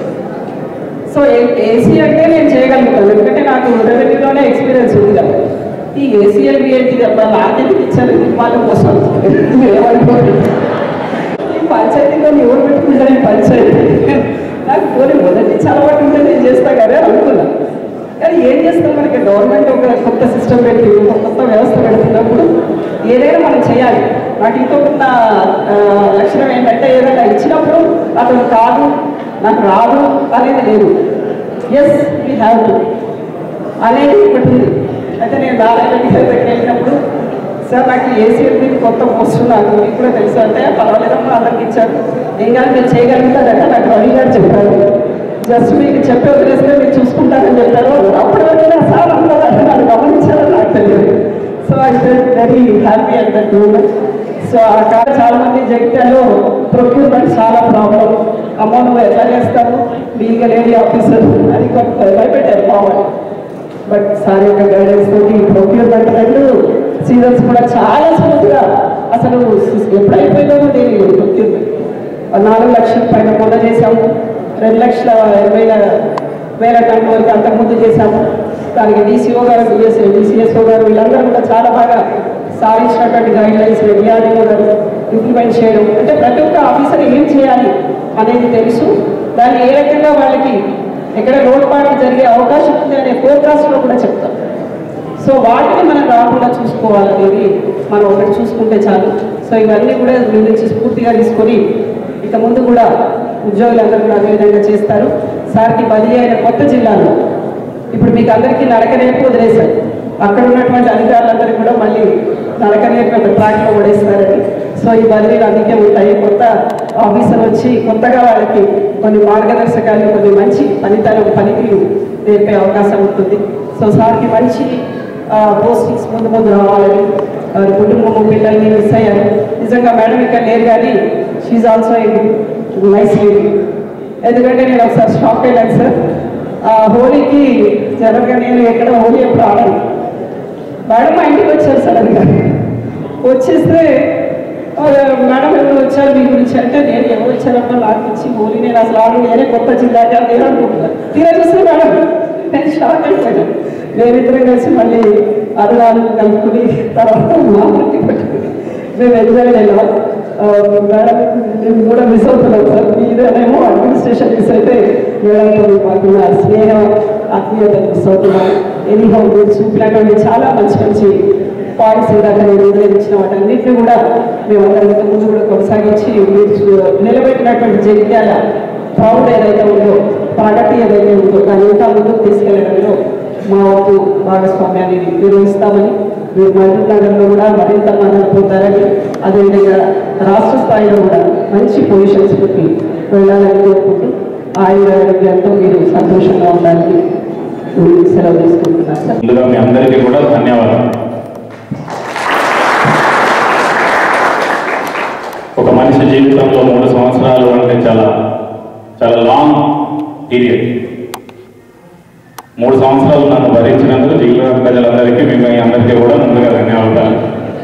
సో ఏసీ అంటే నేను చేయగలుగుతాను ఎందుకంటే నాకు రెవెన్యూలోనే ఎక్స్పీరియన్స్ ఉంది కదా ఈ ఏసీఎల్బి ఏంటి అబ్బా నాకెందుకు ఇచ్చారు వాళ్ళ కోసం ఏమనుకోండి ఈ పంచాయతీలో ఎవరు పెట్టుకుంటారు ఈ పంచాయతీ నాకు పోనీ మొదటి నుంచి అలవాటు ఉంటే నేను చేస్తా కదా అనుకున్నా కానీ ఏం చేస్తాం మనకి గవర్నమెంట్ ఒక కొత్త సిస్టమ్ పెట్టి ఒక కొత్త వ్యవస్థ పెడుతున్నప్పుడు ఏదైనా మనం చేయాలి నాకు ఇంకొక ఆ, లక్షణం ఏంటంటే ఏదైనా ఇచ్చినప్పుడు అతను కాదు నాకు రాదు అనేది లేదు ఎస్ వీ హ్యావ్ టు అనేది ఒకటి ఉంది అయితే నేను నారాయణ గారి దగ్గరికి వెళ్ళినప్పుడు సార్ నాకు ఏసీఎల్బీ కొత్త పోస్ట్ నాకు మీకు కూడా తెలుసు అంటే పర్వాలేదమ్మా అందరికి ఇచ్చారు ఏం కాదు మీరు చేయగలుగుతారంటే నాకు రవి గారు చెప్పారు జస్ట్ మీకు చెప్పే వదిలేస్తే మీరు చూసుకుంటారని చెప్పారు అప్పటి వరకు నా సార్ అందరూ నన్ను గమనించారని నాకు తెలియదు so I felt very happy at that moment so ఆ కాడ చాలా మంది జగిత్యాలో ప్రొక్యూర్మెంట్ చాలా ప్రాబ్లం అమ్మ నువ్వు ఎట్లా చేస్తావు లీగల్ ఏరియా ఆఫీసర్ అని కొంత భయపెట్టారు మామూలు బట్ సార్ యొక్క గైడెన్స్ తోటి ప్రొక్యూర్మెంట్ రెండు సీజన్స్ కూడా చాలా స్మూత్గా అసలు ఎప్పుడు అయిపోయిందో తెలియదు గుర్తింది నాలుగు లక్షల పైన మొన్న చేశాము రెండు లక్షల వేల వేల టన్నుల వరకు అంతకుముందు చేశాము దానికి డీసీఓ గారు డిఎస్ డిసిఎస్ఓ గారు వీళ్ళందరూ కూడా చాలా బాగా సాధించినటువంటి గైడ్ లైన్స్ డిఆర్డీఓ గారు ఇంప్లిమెంట్ చేయడం అంటే ప్రతి ఒక్క ఆఫీసర్ ఏం చేయాలి అనేది తెలుసు దాన్ని ఏ రకంగా వాళ్ళకి ఎక్కడ లోటుపాట్లు జరిగే అవకాశం ఉంది అనే ఫోర్కాస్ట్లో కూడా చెప్తాం సో వాటిని మనం రాకుండా చూసుకోవాలనేది మనం ఒకటి చూసుకుంటే చాలు సో ఇవన్నీ కూడా మీ నుంచి స్ఫూర్తిగా తీసుకొని ఇక ముందు కూడా ఉద్యోగులందరూ కూడా అదే విధంగా చేస్తారు సార్కి బదిలీ అయిన కొత్త జిల్లాలో ఇప్పుడు మీకు అందరికీ నడకనేపు వదిలేశారు అక్కడ ఉన్నటువంటి అధికారులందరూ కూడా మళ్ళీ నడకనేటువంటి ట్రాక్లో పడేస్తారని సో ఈ బదిలీలు అందుకే ఉంటాయి కొత్త ఆఫీసర్ వచ్చి కొత్తగా వాళ్ళకి కొన్ని మార్గదర్శకాలు కొన్ని మంచి పనితనం పనితీరు నేర్పే అవకాశం ఉంటుంది సో సార్కి మంచి పోస్టింగ్స్ ముందు ముందు రావాలని వారి కుటుంబము పిల్లల్ని మిస్ అయ్యారు నిజంగా మేడం ఇక్కడ లేరు కానీ షీఈ్ ఆల్సో నైస్ లేడీ ఎందుకంటే నేను ఒకసారి షాక్ వెళ్ళాను సార్ ఆ హోలీకి జనరల్గా నేను ఎక్కడ హోలీ ఎప్పుడు ఆడను మేడం మా ఇంటికి వచ్చారు సడన్గా వచ్చేస్తే ఆ, మేడం ఎవరు వచ్చారు మీ గురించి అంటే నేను ఎవరు వచ్చారమ్మా నాకు ఇచ్చి హోలీ నేను అసలు ఆడు నేనే కొత్త జిల్లాగా నేను అనుకుంటున్నాను తీరా చూస్తే మేడం నేను షాక్ అయిపోయాను మేమిద్దరం కలిసి మళ్ళీ అరుణాలు కలుపుకుని తర్వాత మా ఇంటికి పెట్టుకుని మేము ఎంజాయ్ వెళ్ళాం ఆ, మేడం మేము కూడా మిస్ అవుతున్నాం సార్ మీదేమో అడ్మినిస్ట్రేషన్ మిస్ అయితే మేడంతో మాకున్న స్నేహం ఆత్మీయత మిస్ అవుతున్నాం ఎనీహౌ మీరు చూపినటువంటి చాలా మంచి మంచి పాయింట్స్ ఇందాక నేను ఉదయించిన వాటన్నిటిని కూడా మేమందరం ఇంత ముందు కూడా కొనసాగించి మీరు చూ- నిలబెట్టినటువంటి జగిత్యాల ప్రౌడ్ ఏదైతే ఉందో ప్రగతి ఏదైతే ఉందో దాన్ని ఇంకా ముందుకు తీసుకెళ్లడంలో మా వంతు భాగస్వామ్యాన్ని నిర్వహిస్తామని మీరు మహబూబ్ నగర్లో కూడా మరింత మద్దతు పొందాలని అదేవిధంగా రాష్ట్ర స్థాయిలో కూడా మంచి పొజిషన్స్కి వెళ్ళాలని కోరుకుంటూ ఆయుర ఆరోగ్యంతో మీరు సంతోషంగా ఉండాలని సెలవు తీసుకుంటున్నాను సార్
ముందుగా మీ అందరికీ కూడా ధన్యవాదాలు ఒక మనిషి జీవితంలో మూడు సంవత్సరాలు అంటే చాలా చాలా లాంగ్ పీరియడ్ మూడు సంవత్సరాలు నన్ను భరించినందుకు జిల్లా ప్రజలందరికీ మేము మీ అందరికీ కూడా ముందుగా ధన్యవాదాలు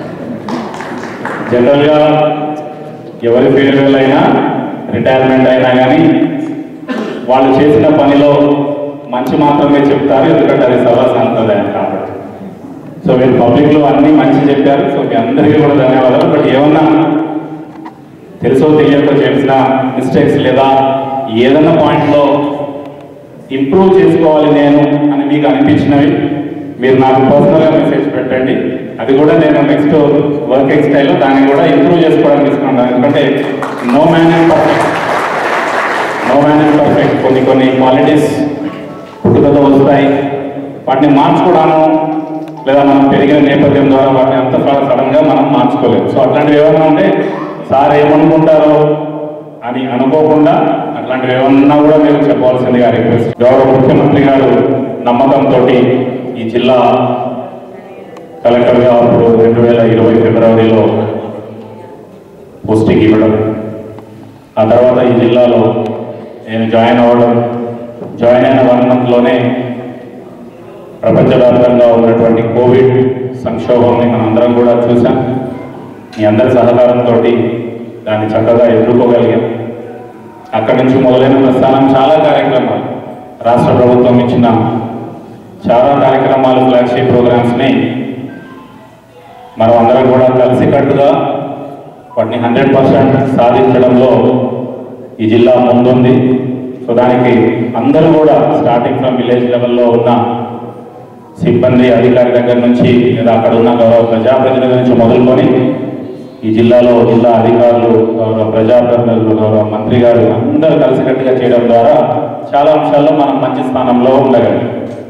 జనరల్గా ఎవరి ఫేర్వెల్ అయినా రిటైర్మెంట్ అయినా కానీ వాళ్ళు చేసిన పనిలో మంచి మాత్రమే చెప్తారు ఎందుకంటే అది సభ సంప్రదాయం కాబట్టి సో మీరు పబ్లిక్లో అన్ని మంచి చెప్పారు సో మీ అందరికీ కూడా ధన్యవాదాలు బట్ ఏమన్నా తెలుసో తెలియకో చేసిన మిస్టేక్స్ లేదా ఏదైనా పాయింట్లో ఇంప్రూవ్ చేసుకోవాలి నేను అని మీకు అనిపించినవి మీరు నాకు పర్సనల్గా మెసేజ్ పెట్టండి అది కూడా నేను నెక్స్ట్ వర్కింగ్ స్టైల్లో దాన్ని కూడా ఇంప్రూవ్ చేసుకోవడానికి తీసుకుంటాను ఎందుకంటే no man is perfect no man is perfect కొన్ని కొన్ని క్వాలిటీస్ పుట్టుకతో వస్తాయి వాటిని మార్చుకోవడము లేదా మనం పెరిగిన నేపథ్యం ద్వారా వాటిని అంత సడన్గా మనం మార్చుకోలేము సో అట్లాంటివి ఏమైనా ఉంటే సార్ ఏమనుకుంటారో అని అనుకోకుండా అట్లాంటివి ఏమన్నా కూడా మీరు చెప్పవలసిందిగా రిక్వెస్ట్ గౌరవ ముఖ్యమంత్రి గారు నమ్మకంతో ఈ జిల్లా కలెక్టర్గా అప్పుడు రెండు వేల ఇరవై ఫిబ్రవరిలో పోస్టింగ్ ఇవ్వడం ఆ తర్వాత ఈ జిల్లాలో నేను జాయిన్ అవ్వడం జాయిన్ అయిన వన్ మంత్లోనే ప్రపంచవ్యాప్తంగా ఉన్నటువంటి కోవిడ్ సంక్షోభంని మనందరం కూడా చూసాం మీ అందరి సహకారంతో దాన్ని చక్కగా ఎదుర్కోగలిగాం అక్కడి నుంచి మొదలైన ప్రస్థానం చాలా కార్యక్రమాలు రాష్ట్ర ప్రభుత్వం ఇచ్చిన చాలా కార్యక్రమాలు ఫ్లాగ్షిప్ ప్రోగ్రామ్స్ని మనం అందరం కూడా కలిసికట్టుగా వాటిని హండ్రెడ్ పర్సెంట్ సాధించడంలో ఈ జిల్లా ముందుంది సో దానికి అందరూ కూడా స్టార్టింగ్ ఫ్రమ్ విలేజ్ లెవెల్లో ఉన్న సిబ్బంది అధికారి దగ్గర నుంచి లేదా అక్కడ ఉన్న గౌరవ ప్రజాప్రతినిధుల నుంచి మొదలుకొని ఈ జిల్లాలో జిల్లా అధికారులు గౌరవ ప్రజాప్రతినిధులు గౌరవ మంత్రి గారు అందరూ కలిసికట్టుగా చేయడం ద్వారా చాలా అంశాల్లో మనం మంచి స్థానంలో ఉండగలం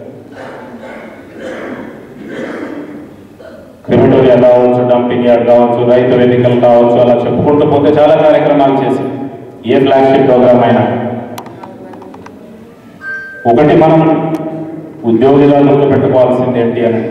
క్రిమిటోరియా కావచ్చు డంపింగ్ యార్డ్ కావచ్చు రైతు వేదికలు కావచ్చు అలా చెప్పుకుంటూ పోతే చాలా కార్యక్రమాలు చేసి ఏ ఫ్లాగ్షిప్ ప్రోగ్రామ్ అయినా ఒకటి మనం ఉద్యోగిలా గుర్తుపెట్టుకోవాల్సింది ఏంటి అని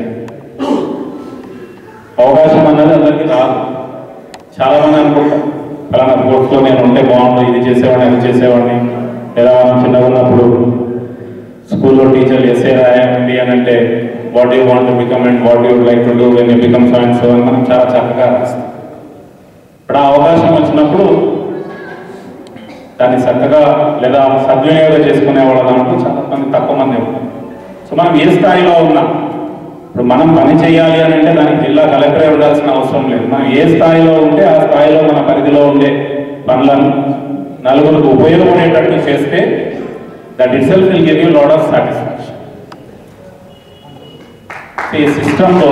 అవకాశం అన్నది అందరికీ రాదు చాలా మంది అనుకుంటారు ఫలానా పోస్ట్లో నేను ఉంటే బాగుండు ఇది చేసేవాడిని అది చేసేవాడిని లేదా మనం చిన్నగా ఉన్నప్పుడు స్కూల్లో టీచర్లు ఎస్ఏ రాయండి అని అంటే what you want to become and what you like to do when you become so and so అని మనం చాలా చక్కగా రాస్తాం ఇప్పుడు ఆ అవకాశం వచ్చినప్పుడు దాన్ని చక్కగా లేదా సద్వినియోగం చేసుకునే వాళ్ళ దాంట్లో చాలా మంది తక్కువ మంది ఉంటారు సో మనం ఏ స్థాయిలో ఉన్నాం ఇప్పుడు మనం పని చేయాలి అని అంటే దానికి జిల్లా కలెక్టరే ఉండాల్సిన అవసరం లేదు మనం ఏ స్థాయిలో ఉంటే ఆ స్థాయిలో మన పరిధిలో ఉండే పనులను నలుగురికి ఉపయోగపడేటట్టు చేస్తే that itself will give you lot of satisfaction ఈ సిస్టంలో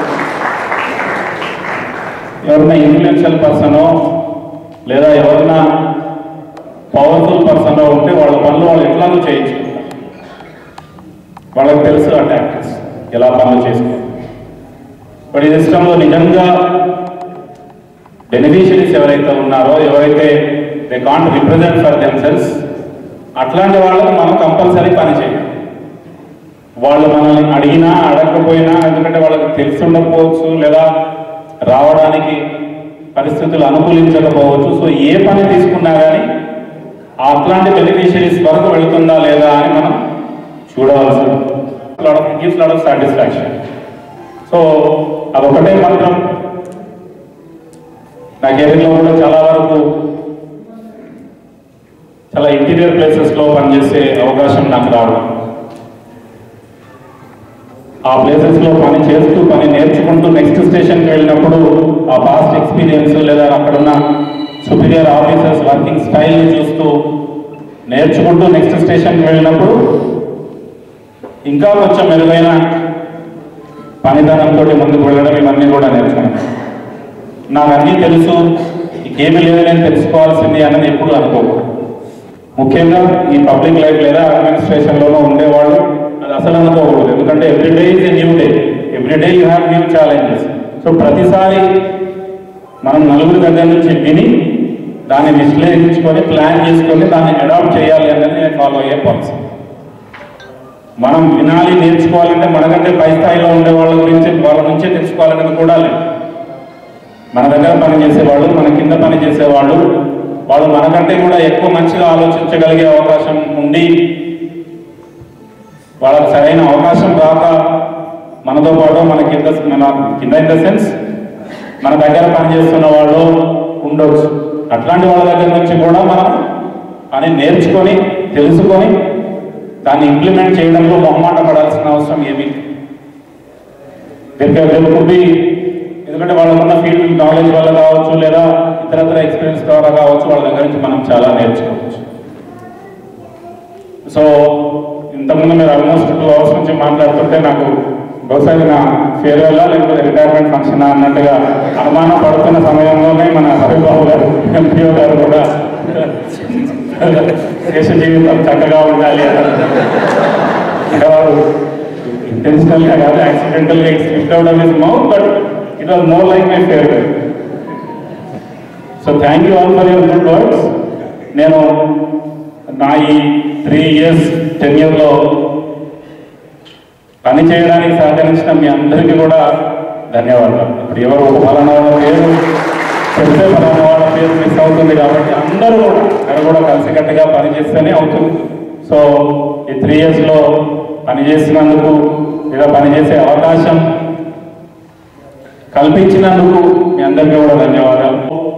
ఎవరైనా ఇన్ఫ్లుయెన్షియల్ పర్సనో లేదా ఎవరైనా పవర్ఫుల్ పర్సన్ ఉంటే వాళ్ళ పనులు వాళ్ళు ఎట్లాగో చేయించుకుంటారు వాళ్ళకి తెలుసు ఆ టాక్టిక్స్ ఎలా పనులు చేసుకోవాలి బట్ ఈ సిస్టంలో నిజంగా బెనిఫిషరీస్ ఎవరైతే ఉన్నారో ఎవరైతే they can't represent for themselves అట్లాంటి వాళ్ళకి మనం కంపల్సరీ పని చేయాలి వాళ్ళు మనల్ని అడిగినా అడగకపోయినా ఎందుకంటే వాళ్ళకి తెలిసి ఉండకపోవచ్చు లేదా రావడానికి పరిస్థితులు అనుకూలించకపోవచ్చు సో ఏ పని తీసుకున్నా కానీ అట్లాంటి బెనిఫిషరీస్ వరకు వెళుతుందా లేదా అని మనం చూడవలసి gives lot of satisfaction so అదొకటే మాత్రం నా కెరీర్లో కూడా చాలా వరకు చాలా ఇంటీరియర్ ప్లేసెస్లో పనిచేసే అవకాశం నాకు రావడం ఆ ప్లేసెస్లో పని చేస్తూ పని నేర్చుకుంటూ నెక్స్ట్ స్టేషన్కి వెళ్ళినప్పుడు ఆ పాస్ట్ ఎక్స్పీరియన్స్ లేదా అక్కడున్న సుపీరియర్ ఆఫీసర్స్ వర్కింగ్ స్టైల్ని చూస్తూ నేర్చుకుంటూ నెక్స్ట్ స్టేషన్కి వెళ్ళినప్పుడు ఇంకా కొంచెం మెరుగైన పనితనంతో ముందుకు వెళ్ళడం ఇవన్నీ కూడా నేర్చుకున్నాను నాకు అన్నీ తెలుసు ఇంకేమీ లేదు నేను తెలుసుకోవాల్సింది అన్నది ఎప్పుడు అనుకోకూడదు ముఖ్యంగా ఈ పబ్లిక్ లైఫ్ లేదా అడ్మినిస్ట్రేషన్లోనూ ఉండేవాళ్ళు అది అసలు అనుకోకూడదు ఎందుకంటే every day is a new day every day you have new challenges so ప్రతిసారి మనం నలుగురి దగ్గర నుంచి విని దాన్ని విశ్లేషించుకొని ప్లాన్ చేసుకొని దాన్ని అడాప్ట్ చేయాలి అనేది నేను ఫాలో అయ్యే పాలసీ మనం వినాలి నేర్చుకోవాలంటే మనకంటే పై స్థాయిలో ఉండే వాళ్ళ గురించి వాళ్ళ నుంచే తెలుసుకోవాలనేది కూడా లేదు మన దగ్గర పని చేసేవాళ్ళు మన కింద పని చేసేవాళ్ళు వాళ్ళు మనకంటే కూడా ఎక్కువ మంచిగా ఆలోచించగలిగే అవకాశం ఉండి వాళ్ళకి సరైన అవకాశం రాక మనతో పాటు మన కింద మన కింద ఇన్ ద సెన్స్ మన దగ్గర పనిచేస్తున్న వాళ్ళు ఉండొచ్చు అట్లాంటి వాళ్ళ దగ్గర నుంచి కూడా మనం పని నేర్చుకొని తెలుసుకొని దాన్ని ఇంప్లిమెంట్ చేయడంలో మొహమాట పడాల్సిన అవసరం ఏమీ కుడి ఎందుకంటే వాళ్ళకున్న ఫీల్డ్ నాలెడ్జ్ వల్ల కావచ్చు లేదా ఇతరత్ర ఎక్స్పీరియన్స్ ద్వారా కావచ్చు వాళ్ళ దగ్గర నుంచి మనం చాలా నేర్చుకోవచ్చు సో ఇంతకుముందు మీరు ఆల్మోస్ట్ టూ అవర్స్ నుంచి మాట్లాడుతుంటే నాకు బహుశా ఇది నా ఫేర్వెల్ లేకపోతే రిటైర్మెంట్ ఫంక్షన్ అన్నట్టుగా అనుమానం పడుతున్న సమయంలోనే మన హరిబాబు గారు ఎంపీఓ గారు కూడా దేశ జీవితం చక్కగా ఉండాలి అన్నారు అంటే వారు ఇంటెన్షనల్ గా కాదు యాక్సిడెంటల్ గా slip out of his mouth but it was more like my favourite so thank you all for your good words నేను నా ఈ త్రీ ఇయర్స్ టెన్యూర్లో పని చేయడానికి సహకరించిన మీ అందరికీ కూడా ధన్యవాదాలు ఇప్పుడు ఎవరు ఒక ఫలానా వాళ్ళ పేరు చెప్తే ఫలానా వాళ్ళ పేరు మిస్ అవుతుంది కాబట్టి అందరూ కూడా అక్కడ కూడా కలిసికట్టుగా పనిచేస్తేనే అవుతుంది సో ఈ త్రీ ఇయర్స్లో పనిచేసినందుకు లేదా పనిచేసే అవకాశం కల్పించినందుకు మీ అందరికీ కూడా ధన్యవాదాలు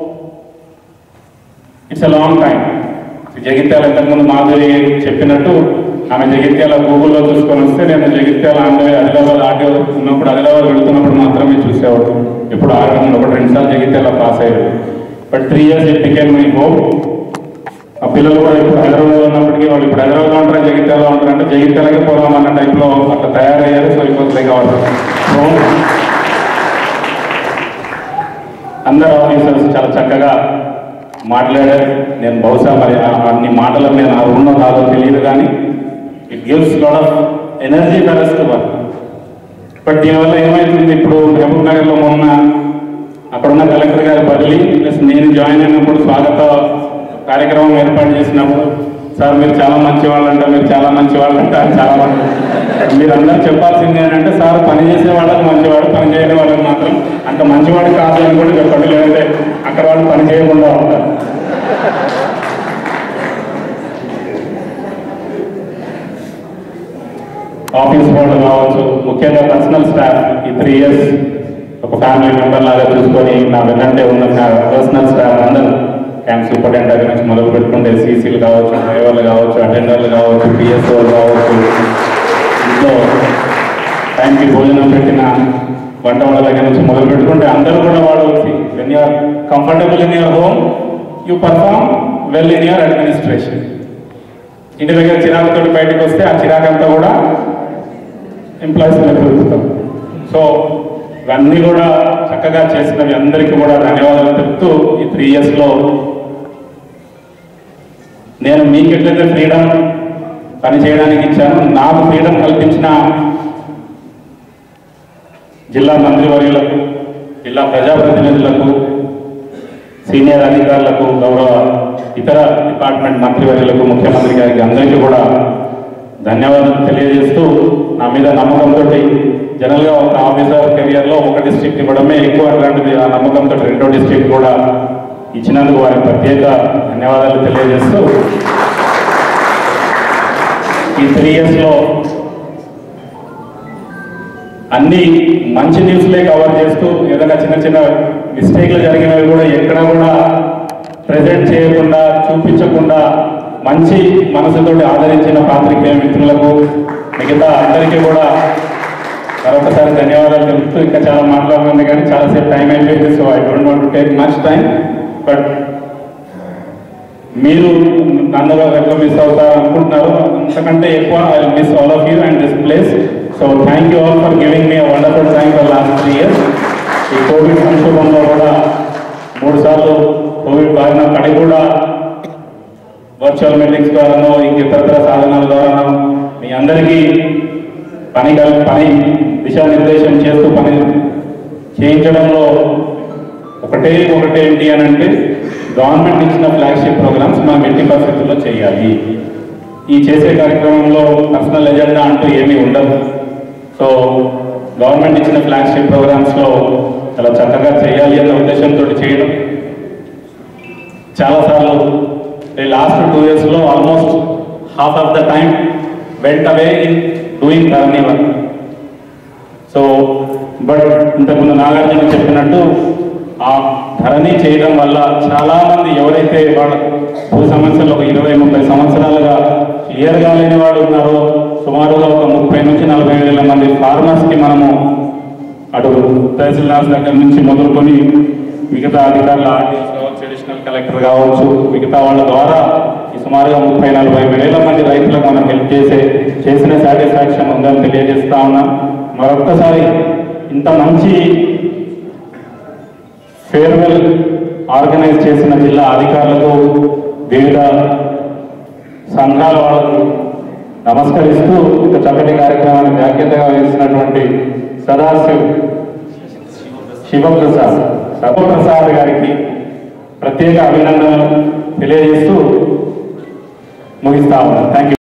it's a long time Jagtial ఇంతకుముందు మాధురి చెప్పినట్టు ఆమె జగిత్యాల గూగుల్లో చూసుకొని వస్తే నేను జగిత్యాల ఆంధ్ర ఆదిలాబాద్ ఆడియో ఉన్నప్పుడు ఆదిలాబాద్ వెళుతున్నప్పుడు మాత్రమే చూసేవాడు ఇప్పుడు ఆరు ఒకటి రెండు సార్లు జగిత్యాల పాస్ అయ్యాడు but three years it became my home ఆ పిల్లలు కూడా ఇప్పుడు హైదరాబాద్ ఉన్నప్పటికీ వాళ్ళు ఇప్పుడు హైదరాబాద్లో ఉంటారు జగిత్యాలలో ఉంటారు అంటే జగిత్యాలకే పోదాం అన్న టైప్లో అట్లా తయారయ్యారు సో ఇప్పుడు లైక్ అవర్ అందరు ఆఫీసర్స్ చాలా చక్కగా మాట్లాడారు నేను బహుశా మరి ఆ అన్ని మాటల మీద నా రుణం కాదో తెలియదు కానీ it gives lot of energy for us to work but దీనివల్ల ఏమైతుంది ఇప్పుడు మహబూబ్ నగర్లో మొన్న అక్కడున్న కలెక్టర్ గారి బదిలీ ప్లస్ నేను జాయిన్ అయినప్పుడు స్వాగత కార్యక్రమం ఏర్పాటు చేసినప్పుడు సార్ మీరు చాలా మంచి వాళ్ళంట మీరు చాలా మంచి వాళ్ళంట అని చాలా మంది మీరు అందరూ చెప్పాల్సింది ఏంటంటే సార్ పని చేసే వాళ్ళకి మంచివాడు పని చేయని వాళ్ళకి మాత్రం అంత మంచివాడు కాదు అని కూడా చెప్పండి లేదంటే అక్కడ వాళ్ళు పని చేయకుండా ఉంటారు ఆఫీస్ వాళ్ళు కావచ్చు ముఖ్యంగా పర్సనల్ స్టాఫ్ ఈ త్రీ ఇయర్స్ ఒక ఫ్యామిలీ మెంబర్ లాగా చూసుకొని నా వెన్నంటే ఉన్న పర్సనల్ స్టాఫ్ అందరూ క్యాంప్ సూపరింటెండెంట్ దగ్గర నుంచి మొదలు పెట్టుకుంటే సీసీలు కావచ్చు డ్రైవర్లు కావచ్చు అటెండర్లు కావచ్చు పిఎస్ఓలు కావచ్చు ఇంట్లో టైంకి భోజనం పెట్టిన వంట వాళ్ళ దగ్గర నుంచి మొదలు పెట్టుకుంటే అందరూ కూడా వాళ్ళు when you're comfortable in your home you perform well in your administration ఇంటి దగ్గర చిరాకుతో బయటకు వస్తే ఆ చిరాకంతా కూడా ఎంప్లాయీస్ మీద పెరుగుతాం సో ఇవన్నీ కూడా చక్కగా చేసినవి అందరికీ కూడా ధన్యవాదాలు చెప్తూ ఈ త్రీ ఇయర్స్లో నేను మీకు ఎట్లయితే ఫ్రీడమ్ పని చేయడానికి ఇచ్చాను నాకు ఫ్రీడమ్ కల్పించిన జిల్లా మంత్రివర్యులకు జిల్లా ప్రజాప్రతినిధులకు సీనియర్ అధికారులకు గౌరవ ఇతర డిపార్ట్మెంట్ మంత్రివర్యులకు ముఖ్యమంత్రి గారికి అందరికీ కూడా ధన్యవాదాలు తెలియజేస్తూ నా మీద నమ్మకంతో జనరల్గా ఒక ఆఫీసర్ కెరియర్లో ఒక డిస్ట్రిక్ట్ ఇవ్వడమే ఎక్కువ అట్లాంటిది ఆ నమ్మకంతో రెండో డిస్ట్రిక్ట్ కూడా ఇచ్చినందుకు వారికి ప్రత్యేక ధన్యవాదాలు తెలియజేస్తూ ఈ త్రీ ఇయర్స్లో అన్ని మంచి న్యూస్లే కవర్ చేస్తూ ఏదైనా చిన్న చిన్న మిస్టేక్లు జరిగినవి కూడా ఎక్కడ కూడా ప్రజెంట్ చేయకుండా చూపించకుండా మంచి మనసుతోటి ఆదరించిన పాత్రికేయ మిత్రులకు మిగతా అందరికీ కూడా మరొకసారి ధన్యవాదాలు తెలుపుతూ ఇంకా చాలా మాట్లాడుతుంది కానీ చాలాసేపు టైం అయిపోయింది so I don't want take much time but మీరు నన్ను ఎట్లా మిస్ అవుతారు అనుకుంటున్నారు అంతకంటే ఎక్కువ I miss all of you and this place so thank you all for giving me wonderful time for last three years ఈ Covid సంక్షోభంలో కూడా మూడు సార్లు కోవిడ్ బారిన పడి కూడా వర్చువల్ మీటింగ్స్ ద్వారానో ఇంక ఇతరతర సాధనాల ద్వారానో మీ అందరికీ పని కల్ పని దిశానిర్దేశం చేస్తూ పని చేయించడంలో ఒకటే ఒకటి ఏంటి అని అంటే గవర్నమెంట్ ఇచ్చిన ఫ్లాగ్షిప్ ప్రోగ్రామ్స్ మనం ఎట్టి పరిస్థితుల్లో చేయాలి ఈ చేసే కార్యక్రమంలో పర్సనల్ ఎజెండా అంటూ ఏమీ ఉండదు సో గవర్నమెంట్ ఇచ్చిన ఫ్లాగ్షిప్ ప్రోగ్రామ్స్లో చాలా చక్కగా చేయాలి అన్న ఉద్దేశంతో చేయడం చాలాసార్లు లాస్ట్ టూ ఇయర్స్లో almost half of the time went away in doing Dharani work so but ఇంతకుముందు నాగార్జున చెప్పినట్టు ఆ ధరణి చేయడం వల్ల చాలా మంది ఎవరైతే వాళ్ళ భూ సమస్యలు ఒక ఇరవై ముప్పై సంవత్సరాలుగా క్లియర్గా లేని వాళ్ళు ఉన్నారో సుమారుగా ఒక ముప్పై నుంచి నలభై వేల మంది ఫార్మర్స్కి మనము అటు తహసీల్దార్స్ దగ్గర నుంచి మొదలుకొని మిగతా అధికారుల ఆర్డీఎస్ కావచ్చు అడిషనల్ కలెక్టర్ కావచ్చు మిగతా వాళ్ళ ద్వారా ఈ సుమారుగా ముప్పై నలభై వేల మంది రైతులకు మనం హెల్ప్ చేసే చేసిన సాటిస్ఫాక్షన్ ఉందని తెలియజేస్తా ఉన్నాం మరొక్కసారి ఇంత మంచి ఫేర్వెల్ ఆర్గనైజ్ చేసిన జిల్లా అధికారులకు వివిధ సంఘాల వాళ్ళకు నమస్కరిస్తూ ఇంత చక్కటి కార్యక్రమాన్ని వ్యాఖ్యతగా వేసినటువంటి సదాశివ్ శివప్రసాద్ శివప్రసాద్ గారికి ప్రత్యేక అభినందనలు తెలియజేస్తూ ముగిస్తా ఉన్నాను థ్యాంక్ యూ